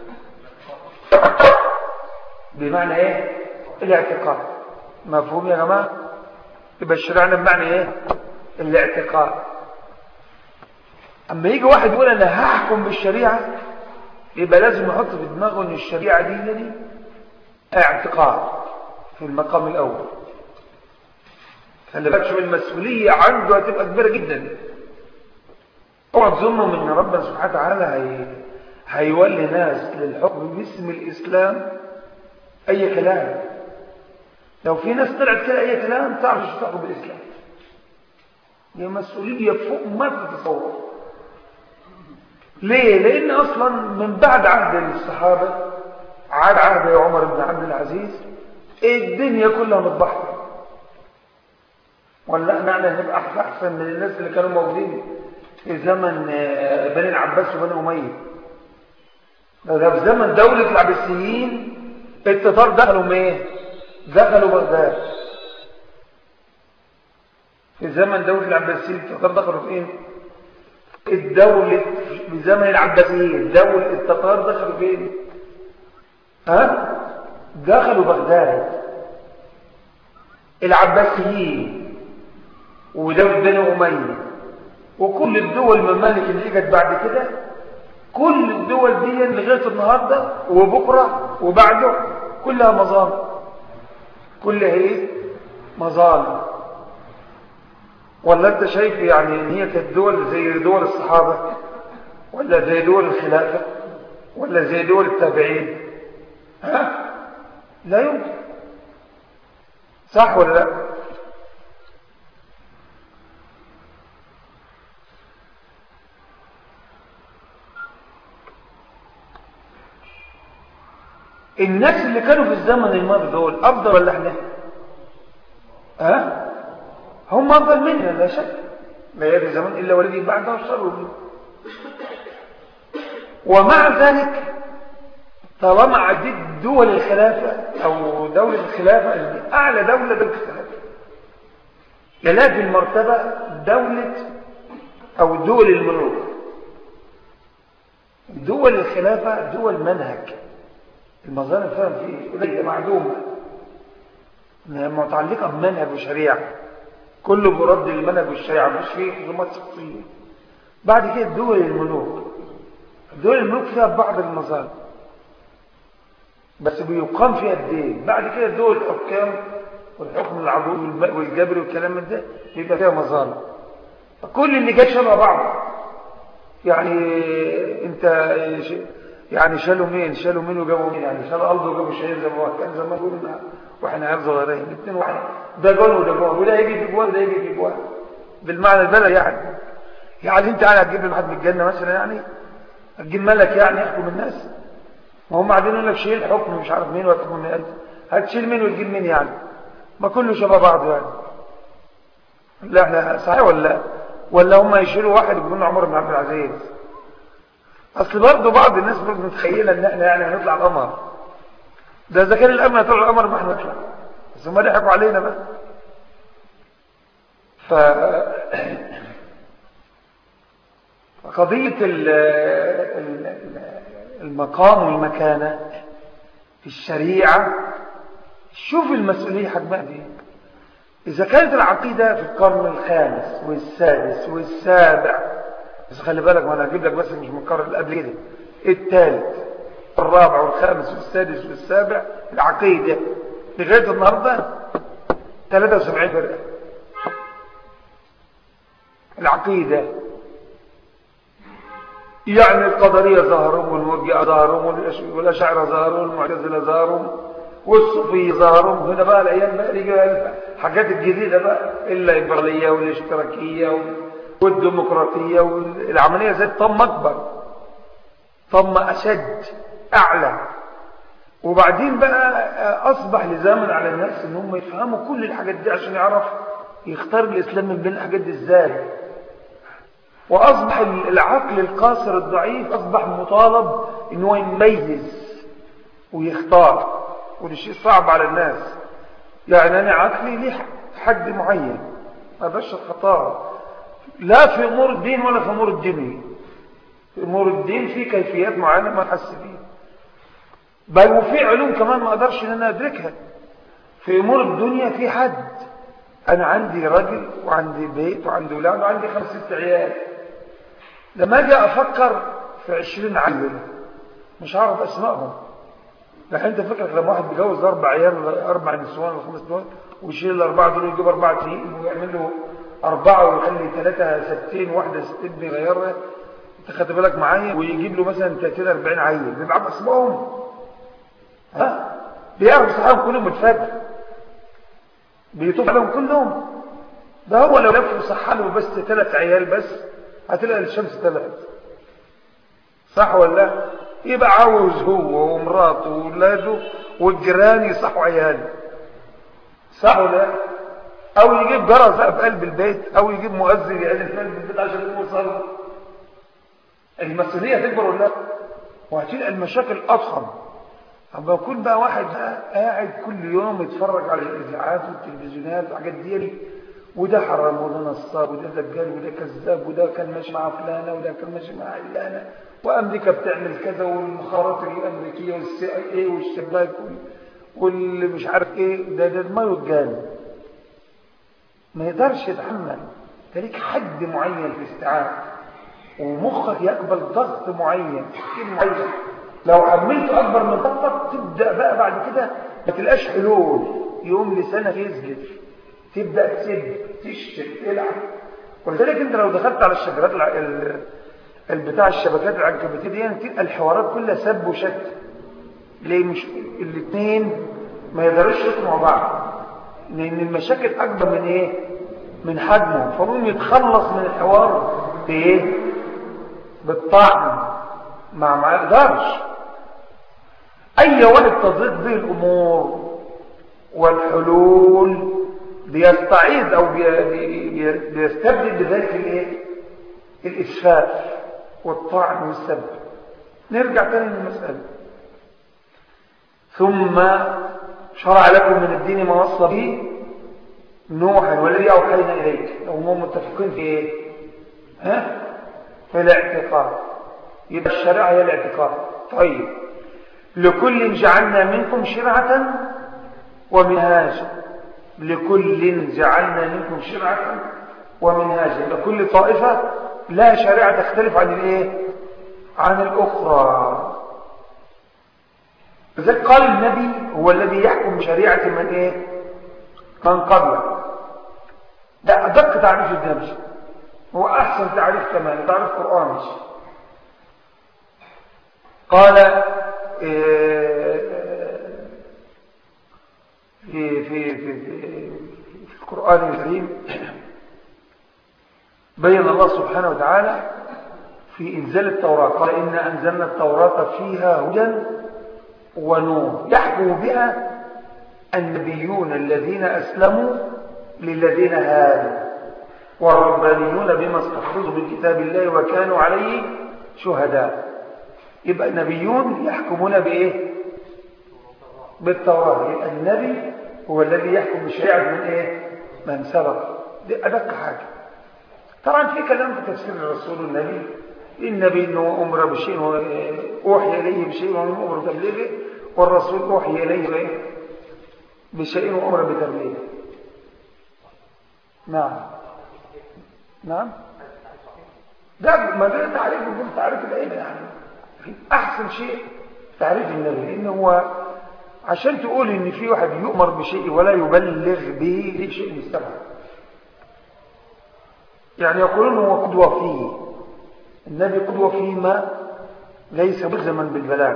بمعنى ايه الاعتقاد مفهوم يا جماعة يبقى الشريعة هنا بمعنى ايه الاعتقاد اما يجي واحد يقول انا هحكم بالشريعة يبقى لازم يحط في دماغه ان الشريعة دي دي اعتقاد في المقام الاول خلي بالك شوف المسؤولية عنده هتبقى كبيرة جدا اوعى تظنوا ان ربنا سبحانه وتعالى هي... هيولي ناس للحكم باسم الاسلام اي كلام لو في ناس طلعت كده اي كلام تعرف شو تحكم بالاسلام هي مسؤولية فوق ما تتصور ليه لان اصلا من بعد عهد الصحابة عاد عهد عمر بن عبد العزيز الدنيا كلها متبحر ولا معنى نبقى احسن من الناس اللي كانوا موجودين في زمن آه، بني العباس وبني اميه ده في زمن دولة العباسيين التتار دخلوا ايه دخلوا بغداد في زمن دولة العباسيين التتار دخلوا فين الدولة في زمن العباسيين دولة التتار دخلوا فين ها دخلوا بغداد العباسيين ودولة بني أمية وكل الدول الممالك اللي اجت بعد كده كل الدول دي لغاية النهاردة وبكرة وبعده كلها مظالم كلها ايه مظالم ولا انت شايف يعني ان هي كانت دول زي دول الصحابة ولا زي دول الخلافة ولا زي دول التابعين ها لا يمكن صح ولا لا الناس اللي كانوا في الزمن الماضي دول افضل ولا احنا ها هم افضل مننا لا شك لا يأتي زمان الا ولدي بعدها الشر ومع ذلك طالما عديت دول الخلافة او دولة الخلافة اللي اعلى دولة دولة الخلافة يلا في المرتبة دولة او دول الملوك دول الخلافة دول منهج المظالم فعلا في قليلة معلومة انها متعلقة بمنهج وشريعة كله برد المنهج والشريعة مش فيه خصومات شخصية بعد كده دول الملوك دول الملوك فيها بعض المظالم بس بيقام فيها الدين بعد كده دول الحكام والحكم العضوي والجبري والكلام من ده بيبقى فيها مظالم كل اللي جاي شبه بعض يعني انت يعني شالوا مين شالوا مين وجابوا مين يعني شالوا أرض وجابوا شهير زي ما كان زمان قلنا واحنا عيال صغيرين الاثنين واحد ده جول وده جول وده يجي في جوال ده يجي في جوال بالمعنى البلد يعني يعني انت يعني هتجيب لي حد من الجنه مثلا يعني هتجيب ملك يعني يحكم الناس ما هم قاعدين يقول لك شيل حكم مش عارف مين ويحكم مين انت هتشيل مين وتجيب مين يعني ما كله شبه بعض يعني لا احنا صحيح ولا لا ولا هم يشيلوا واحد يقولون عمر بن عبد العزيز اصل برضه بعض الناس برضه متخيله ان احنا يعني هنطلع القمر ده اذا كان الامن هيطلع القمر ما احنا نطلع بس هم ضحكوا علينا بقى ف قضيه المقام والمكانه في الشريعه شوف المسؤوليه حجمها دي اذا كانت العقيده في القرن الخامس والسادس والسابع بس خلي بالك ما انا هجيب لك بس مش مكرر اللي قبل كده الثالث الرابع والخامس والسادس والسابع العقيدة لغاية النهاردة 73 فرقة العقيدة يعني القدرية ظهرهم والمرجئة ظهرهم والأشاعرة ظهرهم والمعتزلة ظهرهم والصوفية ظهرهم هنا بقى الأيام بقى الحاجات الجديدة بقى الليبرالية والاشتراكية والديمقراطية والعملية زي طم أكبر طم أشد أعلى وبعدين بقى أصبح لزاما على الناس ان هم يفهموا كل الحاجات دي عشان يعرف يختار الإسلام من بين الحاجات دي إزاي وأصبح العقل القاصر الضعيف أصبح مطالب ان هو يميز ويختار وده شيء صعب على الناس يعني أنا عقلي ليه حد معين ما بقاش الخطار لا في أمور الدين ولا في أمور الدنيا في أمور الدين في كيفيات معينة ما نحس بيها بل وفي علوم كمان ما أقدرش أن أنا أدركها في أمور الدنيا في حد أنا عندي رجل وعندي بيت وعندي أولاد وعندي خمس ست عيال لما أجي أفكر في عشرين عيل مش عارف أسمائهم لكن أنت فكرك لما واحد بيجوز أربع عيال أربع نسوان ولا خمس نسوان ويشيل الأربعة دول ويجيب أربعة تنين ويعمل له أربعة ويخلي ثلاثة ستين واحدة ستين بيغيرها أنت خدت بالك معايا ويجيب له مثلا 30 40 عيل بيبقى عارف اسمهم ها بيعرف صحابهم كلهم الفجر بيطوف عليهم كلهم ده هو لو لف صح له بس ثلاث عيال بس هتلاقي الشمس طلعت صح ولا لا يبقى عاوز هو ومراته وولاده والجيران يصحوا عياله صح ولا لا او يجيب جرس في قلب البيت او يجيب مؤذن يعلم في قلب البيت عشان يقوم يصلي المسؤوليه تكبر ولا لا وهتلقى المشاكل اضخم اما يكون بقى واحد قاعد كل يوم يتفرج على الاذاعات والتلفزيونات والحاجات دي وده حرام وده نصاب وده دجال وده كذاب وده كان ماشي مع فلانه وده كان ماشي مع علانه وامريكا بتعمل كذا والمخابرات الامريكيه والسي اي اي والشباك واللي مش عارف ايه ده ده ما يتجال ما يقدرش يتحمل فليك حد معين في الاستيعاب ومخك يقبل ضغط معين تفكير معين لو حملته اكبر من ضغطك تبدا بقى بعد كده ما تلقاش حلول يقوم لسانك يزجر تبدا تسب تشتم تلعب ولذلك انت لو دخلت على الشبكات البتاع الشبكات العنكبوتيه دي يعني تلقى الحوارات كلها سب وشت ليه مش الاثنين ما يقدروش يقفوا مع بعض لان المشاكل اكبر من ايه من حجمه فمهم يتخلص من الحوار بايه بالطعن مع ما يقدرش اي واحد تضيق به الامور والحلول بيستعيد او بيستبدل بذلك الايه الاسفاف والطعن والسب نرجع تاني للمسألة ثم شرع لكم من الدين ما وصى به نوحا والذي أوحينا إليك لو هم متفقين في إيه ها في الاعتقاد يبقى الشريعة هي الاعتقاد طيب لكل جعلنا منكم شرعة ومنهاجا لكل جعلنا منكم شرعة ومنهاجا لكل طائفة لا شريعة تختلف عن الايه عن الاخرى لذلك قال النبي هو الذي يحكم بشريعة من ايه من قبله ده ادق تعريف النبي هو احسن تعريف كمان تعريف قرآني قال في في في في, في القرآن الكريم بين الله سبحانه وتعالى في إنزال التوراة قال إنا أنزلنا التوراة فيها هدى ونور يحكم بها النبيون الذين أسلموا للذين هادوا والربانيون بما استحفظوا من كتاب الله وكانوا عليه شهداء يبقى النبيون يحكمون بإيه بالتوراة يبقى النبي هو الذي يحكم بشريعة من إيه من سبق دي أدق حاجة طبعا في كلام في تفسير الرسول النبي النبي انه امر بشيء اوحي اليه بشيء ومن امر بتبليغه والرسول اوحي اليه بشيء وامر بتبليغه نعم نعم ده ما ده تعريف من تعريف العلم يعني احسن شيء تعريف النبي لان هو عشان تقول ان في واحد يؤمر بشيء ولا يبلغ به دي شيء مستبعد يعني يقولون هو قدوة فيه النبي قدوة فيما ليس ملزما بالبلاغ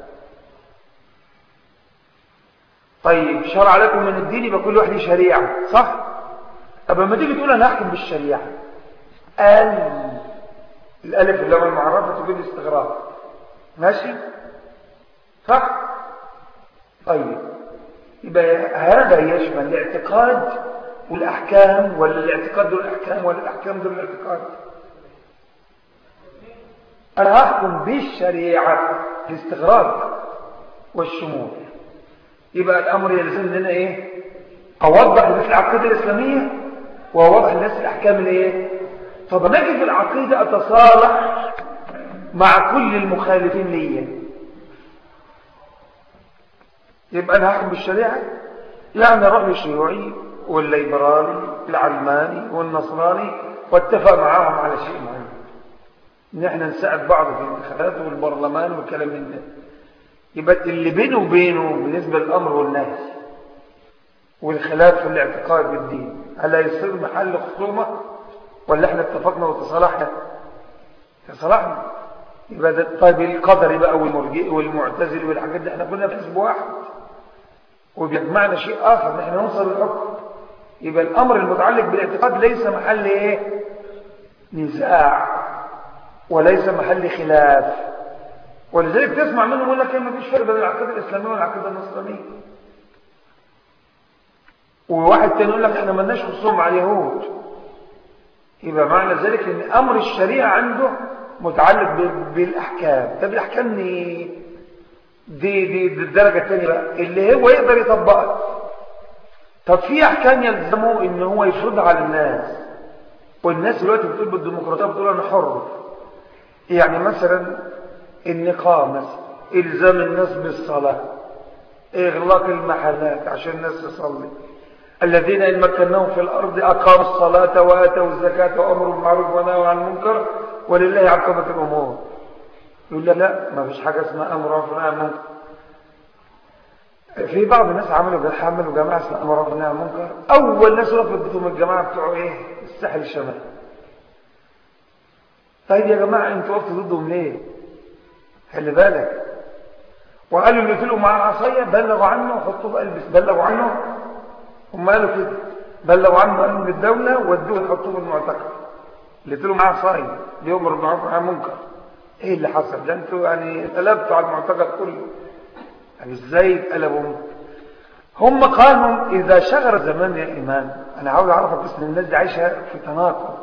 طيب شرع لكم من الدين يبقى كل واحد شريعة صح طب لما تيجي تقول انا احكم بالشريعة قال الالف اللي هو المعرفة تقول استغراب ماشي صح طيب يبقى هذا يشمل الاعتقاد والأحكام ولا الاعتقاد دول الأحكام ولا الأحكام دول الاعتقاد أنا هحكم بالشريعة الاستغراق والشمول يبقى الأمر يلزم لنا إيه أوضح للناس العقيدة الإسلامية وأوضح للناس الأحكام الإيه طب نجي في العقيدة أتصالح مع كل المخالفين ليا يبقى أنا هحكم بالشريعة يعني أروح للشيوعي والليبرالي العلماني والنصراني واتفق معاهم على شيء معين ان احنا نساعد بعض في الانتخابات والبرلمان والكلام من ده يبقى اللي بينه وبينه بالنسبه للامر والنهي والخلاف في الاعتقاد بالدين هل هيصير محل خصومه ولا احنا اتفقنا وتصالحنا تصالحنا يبقى ده طيب القدر بقى والمرجئ والمعتزل والحاجات دي احنا كنا في حزب واحد وبيجمعنا شيء اخر ان احنا نوصل للحكم يبقى الامر المتعلق بالاعتقاد ليس محل ايه نزاع وليس محل خلاف ولذلك تسمع منهم يقول لك ما فيش فرق بين العقيده الاسلاميه والعقيده النصرانيه وواحد تاني يقول لك احنا مالناش خصوم مع اليهود يبقى معنى ذلك ان امر الشريعه عنده متعلق بالاحكام طب الاحكام دي دي دي, دي الدرجه الثانيه بقى اللي هو يقدر يطبقها طب في احكام يلزمه ان هو يفرضها على الناس والناس دلوقتي بتقول بالديمقراطيه بتقول انا حر يعني مثلا النقام مثلا الزام الناس بالصلاه اغلاق المحلات عشان الناس تصلي الذين إن مكناهم في الأرض أقاموا الصلاة وآتوا الزكاة وأمروا بالمعروف ونهوا عن المنكر ولله عقبة الأمور يقول لا لا ما فيش حاجة اسمها أمر ونهي عن المنكر في بعض الناس عملوا عملوا جماعة اسمها أمر ونهي عن المنكر أول ناس رفضتهم الجماعة بتوع إيه الساحل الشمالي طيب يا جماعة انتوا وقفتوا ضدهم ليه خلي بالك وقالوا اللي طلعوا مع العصاية بلغوا عنه وحطوه بقلبس بلغوا عنه هم قالوا كده بلغوا عنه امن الدوله ودوه يحطوه في المعتقل اللي طلعوا معاه صايم بيؤمر بالمعروف والنهي عن المنكر ايه اللي حصل ده انتوا يعني قلبتوا على المعتقل كله يعني ازاي اتقلبوا هم قالوا اذا شغل زمان يا امام انا عاوز اعرفك بس ان الناس دي عايشه في تناقض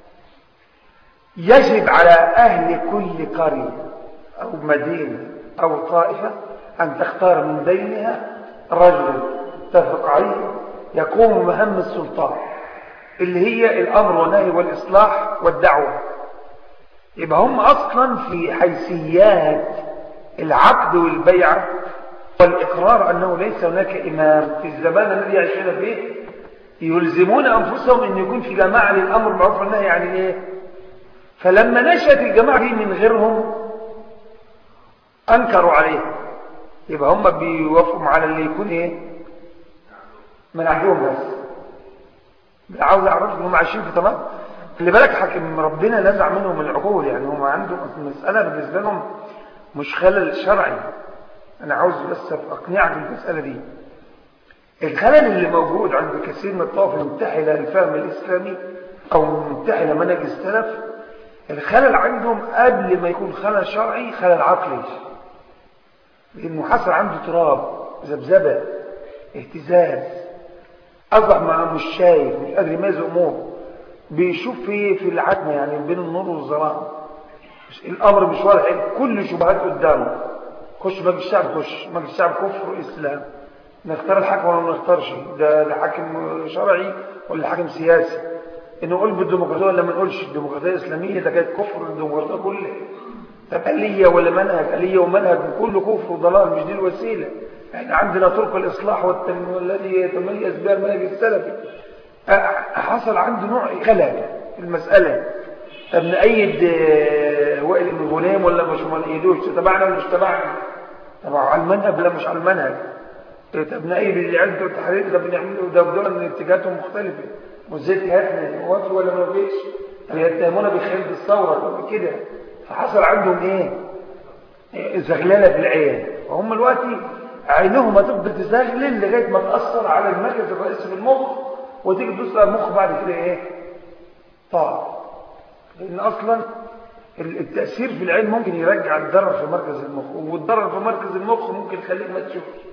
يجب على اهل كل قريه او مدينه او طائفه ان تختار من بينها رجل اتفق عليه يقوم مهام السلطان اللي هي الأمر والنهي والإصلاح والدعوة يبقى هم أصلا في حيثيات العقد والبيعة والإقرار أنه ليس هناك إمام في الزمان الذي يعيشون فيه يلزمون أنفسهم أن يكون في جماعة للأمر بالمعروف والنهي يعني إيه فلما نشأت الجماعة دي من غيرهم أنكروا عليه يبقى هم بيوافقوا على اللي يكون إيه من عندهم بس عاوز اعرف انهم عايشين في تمام خلي بالك حكم ربنا نزع منهم العقول يعني هم عندهم المساله بالنسبه لهم مش خلل شرعي انا عاوز بس اقنعك بالمساله دي الخلل اللي موجود عند كثير من الطوائف المنتحله للفهم الاسلامي او منتحله منهج السلف الخلل عندهم قبل ما يكون خلل شرعي خلل عقلي لانه حصل عنده تراب ذبذبه اهتزاز أصبح مع مش شايف مش قادر يميز أمور بيشوف في في العتمة يعني بين النور والظلام الأمر مش واضح كل شبهات قدامه خش مجلس الشعب خش مجلس الشعب كفر إسلام نختار الحاكم ولا ما نختارش ده ده حاكم شرعي ولا حاكم سياسي انه نقول بالديمقراطيه ولا ما نقولش الديمقراطيه الاسلاميه ده كانت كفر الديمقراطيه كلها طب آلية ولا منهج آلية ومنهج كله كفر وضلال مش دي الوسيله احنا عندنا طرق الإصلاح والتنمية الذي يتميز بها المنهج السلفي حصل عنده نوع خلل في المسألة طب نأيد وائل بن غنيم ولا مش ما نأيدوش تبعنا ولا مش تبعنا طب على المنهج ولا مش على المنهج طب نأيد العلم والتحرير ده بنعمله ده بدون ان اتجاهاتهم مختلفة وازاي اتجاهاتنا وافق ولا ما وافقش يتهمونا بخيانة الثورة كده فحصل عندهم ايه زغلله في العين وهم دلوقتي عينهم هتفضل تزغلل لغايه ما تاثر على المركز الرئيسي في المخ وتيجي تبص على المخ بعد كده ايه طار لان اصلا التاثير في العين ممكن يرجع الضرر في مركز المخ والضرر في مركز المخ ممكن يخليك ما تشوفش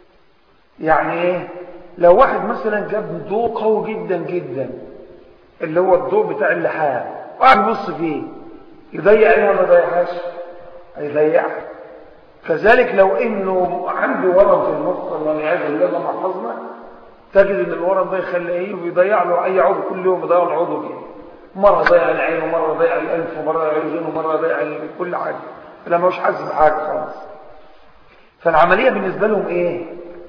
يعني ايه لو واحد مثلا جاب ضوء قوي جدا جدا اللي هو الضوء بتاع اللحام وقعد يبص فيه يضيع ايه ولا ما يضيعهاش هيضيعها كذلك لو انه عنده ورم في المخ الله والعياذ بالله الله محفظنا تجد ان الورم ده يخليه ايه ويضيع له اي عضو كل يوم يضيع له عضو كده مره يضيع العين ومره يضيع الانف ومره يضيع الرجل ومره يضيع كل حاجه فلا مش حاسس بحاجه خالص فالعمليه بالنسبه لهم ايه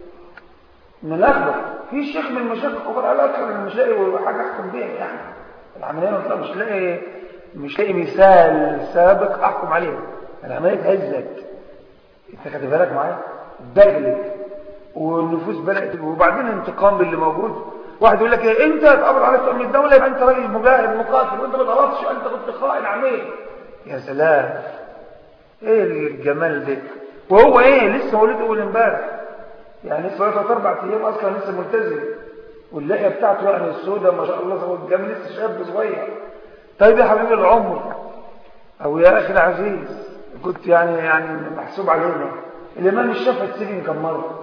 ملخبط في شيخ من المشايخ الكبار قال اكثر من المشايخ وحاجه احكم بيها يعني العمليه مش لاقي مش لاقي مثال سابق احكم عليه العمليه اتهزت انت خدت بالك معايا بغلت والنفوس بدات وبعدين انتقام باللي موجود واحد يقول لك ايه انت تقبض على من الدوله يبقى انت راجل مجاهد مقاتل وانت ما ضربتش انت كنت خائن عميل يا سلام ايه الجمال ده وهو ايه لسه مولود اول امبارح يعني لسه ثلاث اربع ايام اصلا لسه ملتزم واللحيه بتاعته يعني السوداء ما شاء الله والجمال لسه شاب صغير طيب يا حبيبي العمر او يا اخي العزيز كنت يعني يعني محسوب علينا الإمام الشافعي السجن كم مرة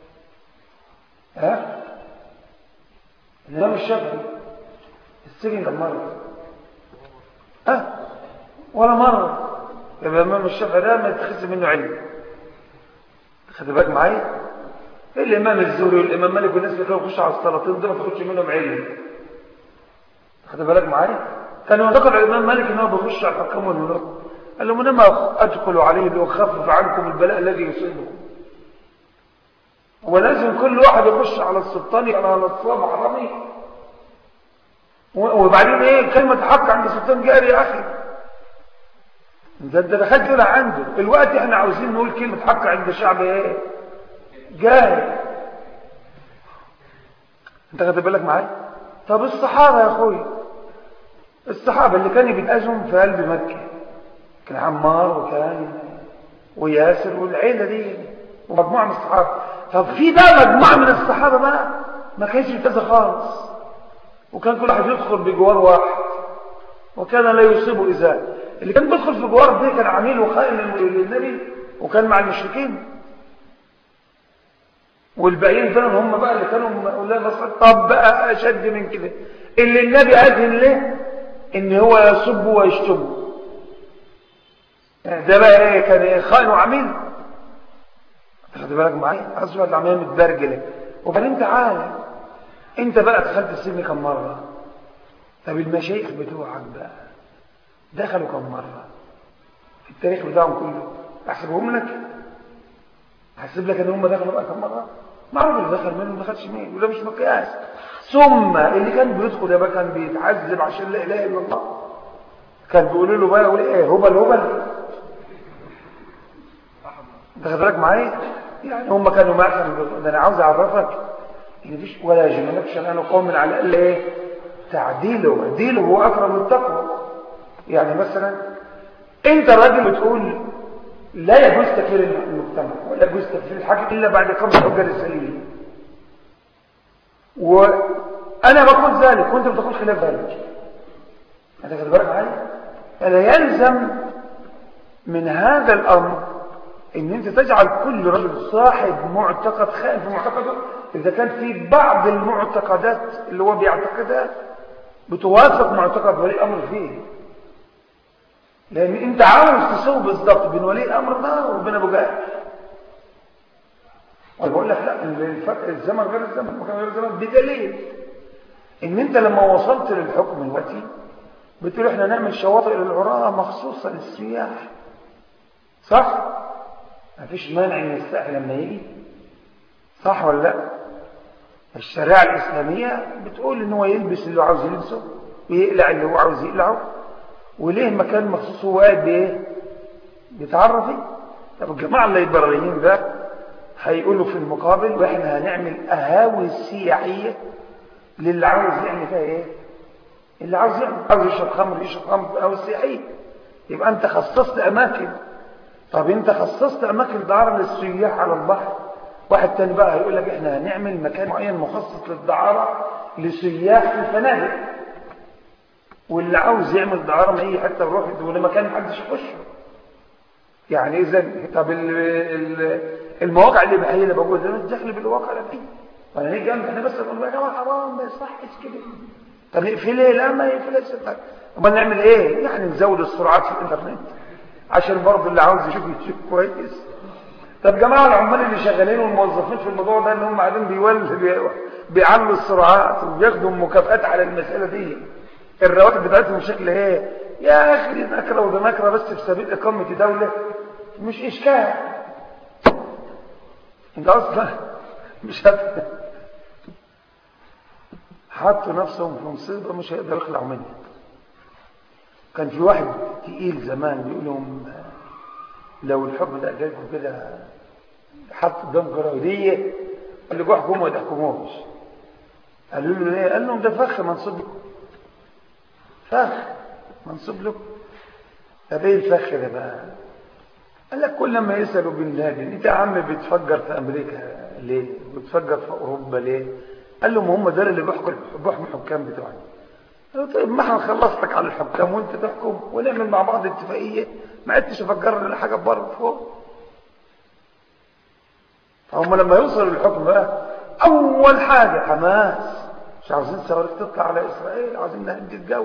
ها الإمام الشافعي السجن كم مرة ها ولا مرة يبقى الإمام الشافعي ده ما يتخذ منه علم خد بالك معايا الإمام الزهري والإمام مالك والناس اللي كانوا يخشوا على السلاطين دول ما تاخدش منهم علم خد بالك معايا كانوا ذكر الإمام مالك إن هو بيخش على الحكام والملوك قال لهم انما ادخل عليه لأخفف عنكم البلاء الذي يصيبكم ولازم كل واحد يخش على السلطان على الصواب حرامي وبعدين ايه كلمة حق عند السلطان جاري يا اخي ده انت دخلت كده عنده الوقت احنا عاوزين نقول كلمة حق عند شعب ايه جاري انت خدت بالك معايا طب الصحابة يا اخوي الصحابة اللي كانوا بيتأذوا في قلب مكة كان عمار وكان وياسر والعيلة دي ومجموعة من الصحابة طب في بقى مجموعة من الصحابة بقى ما كانش بتأذى خالص وكان كل واحد يدخل بجوار واحد وكان لا يصيبه إزاء اللي كان بيدخل في جوار ده كان عميل وخائن للنبي وكان مع المشركين والباقيين دول هم بقى اللي كانوا لا نصر طب بقى أشد من كده اللي النبي أذن له إن هو يصب ويشتمه ده بقى ايه كان إيه خائن وعميل تاخد بالك معايا اصلا العمليه متبرجله وبعدين تعالى انت بقى دخلت السجن كم مره طب المشايخ بتوعك بقى دخلوا كم مره في التاريخ بتاعهم كله احسبهم لك احسب لك ان هم دخلوا بقى كم مره معروف اللي دخل منهم ما دخلش مين وده مش مقياس ثم اللي كان بيدخل ده بقى كان بيتعذب عشان لا اله الا الله كان بيقولوا له بقى يقول ايه هبل هبل انت بالك معايا يعني هم كانوا معهم ده انا عاوز اعرفك ان مفيش ولا يجملكش انا قوم على الاقل ايه تعديله ديله هو اقرب للتقوى يعني مثلا انت راجل بتقول لا يجوز تكفير المجتمع ولا يجوز تكفير الحاكم الا بعد قبل الحجه السليمه وانا بقول ذلك وانت بتقول خلاف ذلك انت خد بالك معايا فلا يلزم من هذا الامر ان انت تجعل كل رجل صاحب معتقد خائن في معتقده اذا كان في بعض المعتقدات اللي هو بيعتقدها بتوافق معتقد ولي امر فيه لان انت عاوز تسوي بالضبط بين ولي الامر ده وبين ابو جهل وانا بقول لك لا الفرق الزمن غير الزمن المكان غير الزمن بدليل ان انت لما وصلت للحكم دلوقتي بتقول احنا نعمل شواطئ للعراة مخصوصة للسياح صح مفيش مانع ان السائح لما يجي صح ولا لا الشريعة الإسلامية بتقول ان هو يلبس اللي هو عاوز يلبسه ويقلع اللي هو عاوز يقلعه وليه مكان مخصوص هو قاعد بايه بيتعرف فيه طب الجماعة الليبراليين ده هيقولوا في المقابل واحنا هنعمل قهاوي سياحية للي عاوز يعمل فيها ايه اللي عاوز يعمل عاوز يشرب خمر يشرب خمر في قهوة سياحية يبقى انت خصصت اماكن طب انت خصصت اماكن دعارة للسياح على البحر واحد تاني بقى هيقول لك احنا هنعمل مكان معين مخصص للدعارة لسياح في الفنادق واللي عاوز يعمل دعارة ما هي حتى يروح ولا مكان محدش يخشه يعني اذا طب ال ال المواقع الاباحيه اللي موجوده ده مش داخل بالواقع الاباحي وانا نيجي جنب احنا بس نقول يا جماعه حرام ما يصحش كده طب نقفل ايه لا ما يقفلش امال نعمل ايه يعني نزود السرعات في الانترنت عشان برضه اللي عاوز يشوف يشوف كويس طب جماعه العمال اللي شغالين والموظفين في الموضوع ده ان هم قاعدين بيولوا بيعلوا السرعات وبياخدوا مكافآت على المساله دي الرواتب بتاعتهم شكل ايه يا اخي دي نكره وده نكره بس في سبيل اقامه دوله مش اشكال انت اصلا مش هت حطوا نفسهم في مصيبه مش هيقدروا يخلعوا منها كان في واحد تقيل زمان بيقول لهم لو الحكم ده جايكم كده حط قدام قراوديه قال له احكموا ما تحكموش قالوا له ليه قال لهم ده فخ منصوب لكم فخ منصوب لكم طب ايه الفخ ده بقى قال لك كل ما يسالوا بن لادن انت يا عم بتفجر في امريكا ليه بتفجر في اوروبا ليه قال لهم هم دول اللي بيحكموا بيحكموا الحكام بتوعنا طيب ما احنا خلصتك على الحكام وانت تحكم ونعمل مع بعض اتفاقية ما عدتش افكر لنا حاجة بره فوق فهم لما يوصلوا للحكم بقى اول حاجة حماس مش عاوزين صواريخ تطلع على اسرائيل عاوزين نهدي الجو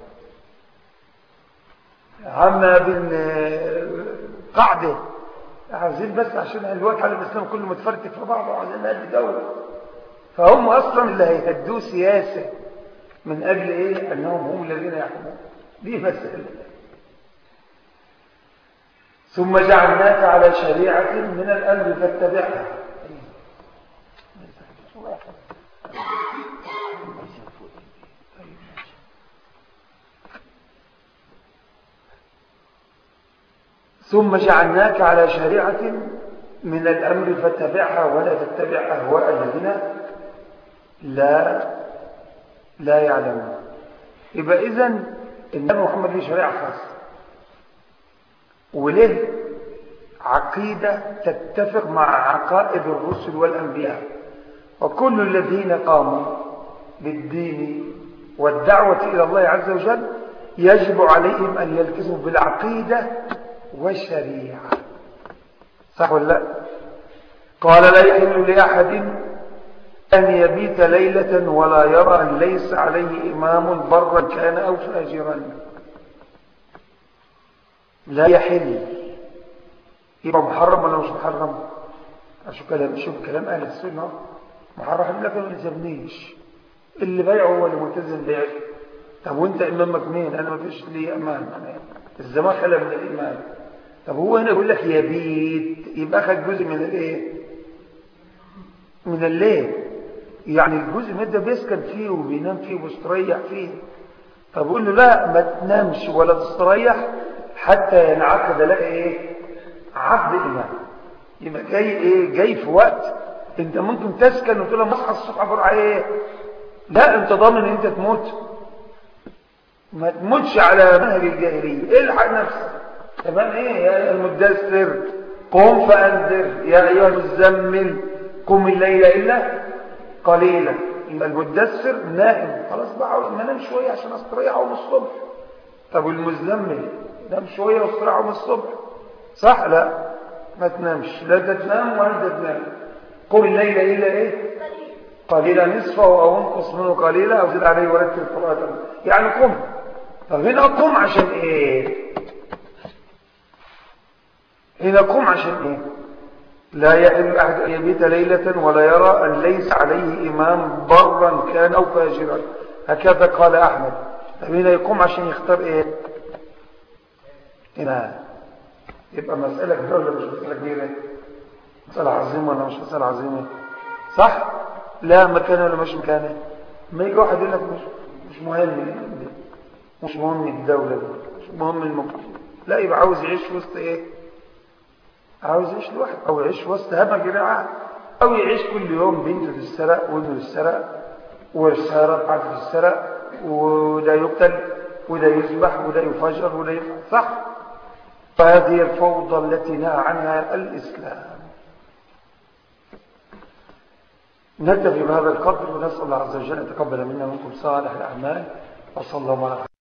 عما بين قاعدة عاوزين بس عشان الوقت على الاسلام كله متفرتك في بعضه عاوزين نهدي الجو فهم اصلا اللي هيهدوه سياسة من اجل ايه انهم هم الذين يحكمون دي مسألة ثم جعلناك على شريعة من الأمر فاتبعها ثم جعلناك على شريعة من الأمر فاتبعها ولا تتبع أهواء الذين لا لا يعلمون يبقى إذن النبي محمد له شريعة خاصة وله عقيدة تتفق مع عقائد الرسل والأنبياء وكل الذين قاموا بالدين والدعوة إلى الله عز وجل يجب عليهم أن يلتزموا بالعقيدة والشريعة صح ولا لا قال لا يحل لأحد أن يبيت ليلة ولا يرى أن ليس عليه إمام برا كان أو فاجرا لا يحل يبقى محرم ولا مش محرم شوف كلام شوف كلام اهل السنه محرم لك ما يلزمنيش اللي بايعه هو اللي ملتزم بيعه طب وانت امامك مين انا ما فيش لي امام انا الزمان خلى من الامام طب هو هنا يقول لك يبيت يبقى اخذ جزء من الايه من الليل يعني الجزء من ده بيسكن فيه وبينام فيه وبيستريح فيه طب قول له لا ما تنامش ولا تستريح حتى ينعقد لك ايه عقد ايمان يبقى جاي ايه جاي في وقت انت ممكن تسكن وتقول لهم اصحى الصبح بروح ايه لا انت ضامن انت تموت ما تموتش على منهج الجاهليه الحق نفسك تمام ايه يا المدثر قم فانذر يا ايها المزمل قم الليل الا قليلا يبقى المدثر نائم خلاص بقى ما نام شويه عشان استريح من الصبح طب والمزمل نام شويه واستريح من الصبح صح لا ما تنامش لا تنام ولا تنام قم الليل الا ايه قليلا نصفه او انقص منه قليلا او زد عليه ورتل قراءه يعني قم طب هنا قم عشان ايه هنا قم عشان ايه لا يحل احد ان يبيت ليله ولا يرى ان ليس عليه امام برا كان او فاجرا هكذا قال احمد طب هنا يقوم عشان يختار ايه هنا يبقى مسألة كبيرة ولا مش مسألة كبيرة مسألة عظيمة ولا مش مسألة عظيمة صح لا مكانه ولا مش مكانه ما يجي واحد يقول لك مش, مش مهم مش مهم الدولة مش مهم الممكن لا يبقى عاوز يعيش وسط ايه عاوز يعيش لوحده او يعيش وسط همج رعاع او يعيش كل يوم بنته تتسرق وابنه تتسرق والسيارة بتاعته تتسرق وده يقتل وده يذبح وده يفجر وده يفعل صح فهذه الفوضى التي نهى عنها الإسلام نكتفي بهذا القدر ونسأل الله عز وجل أن يتقبل منا ومنكم صالح الأعمال وصلى الله عليه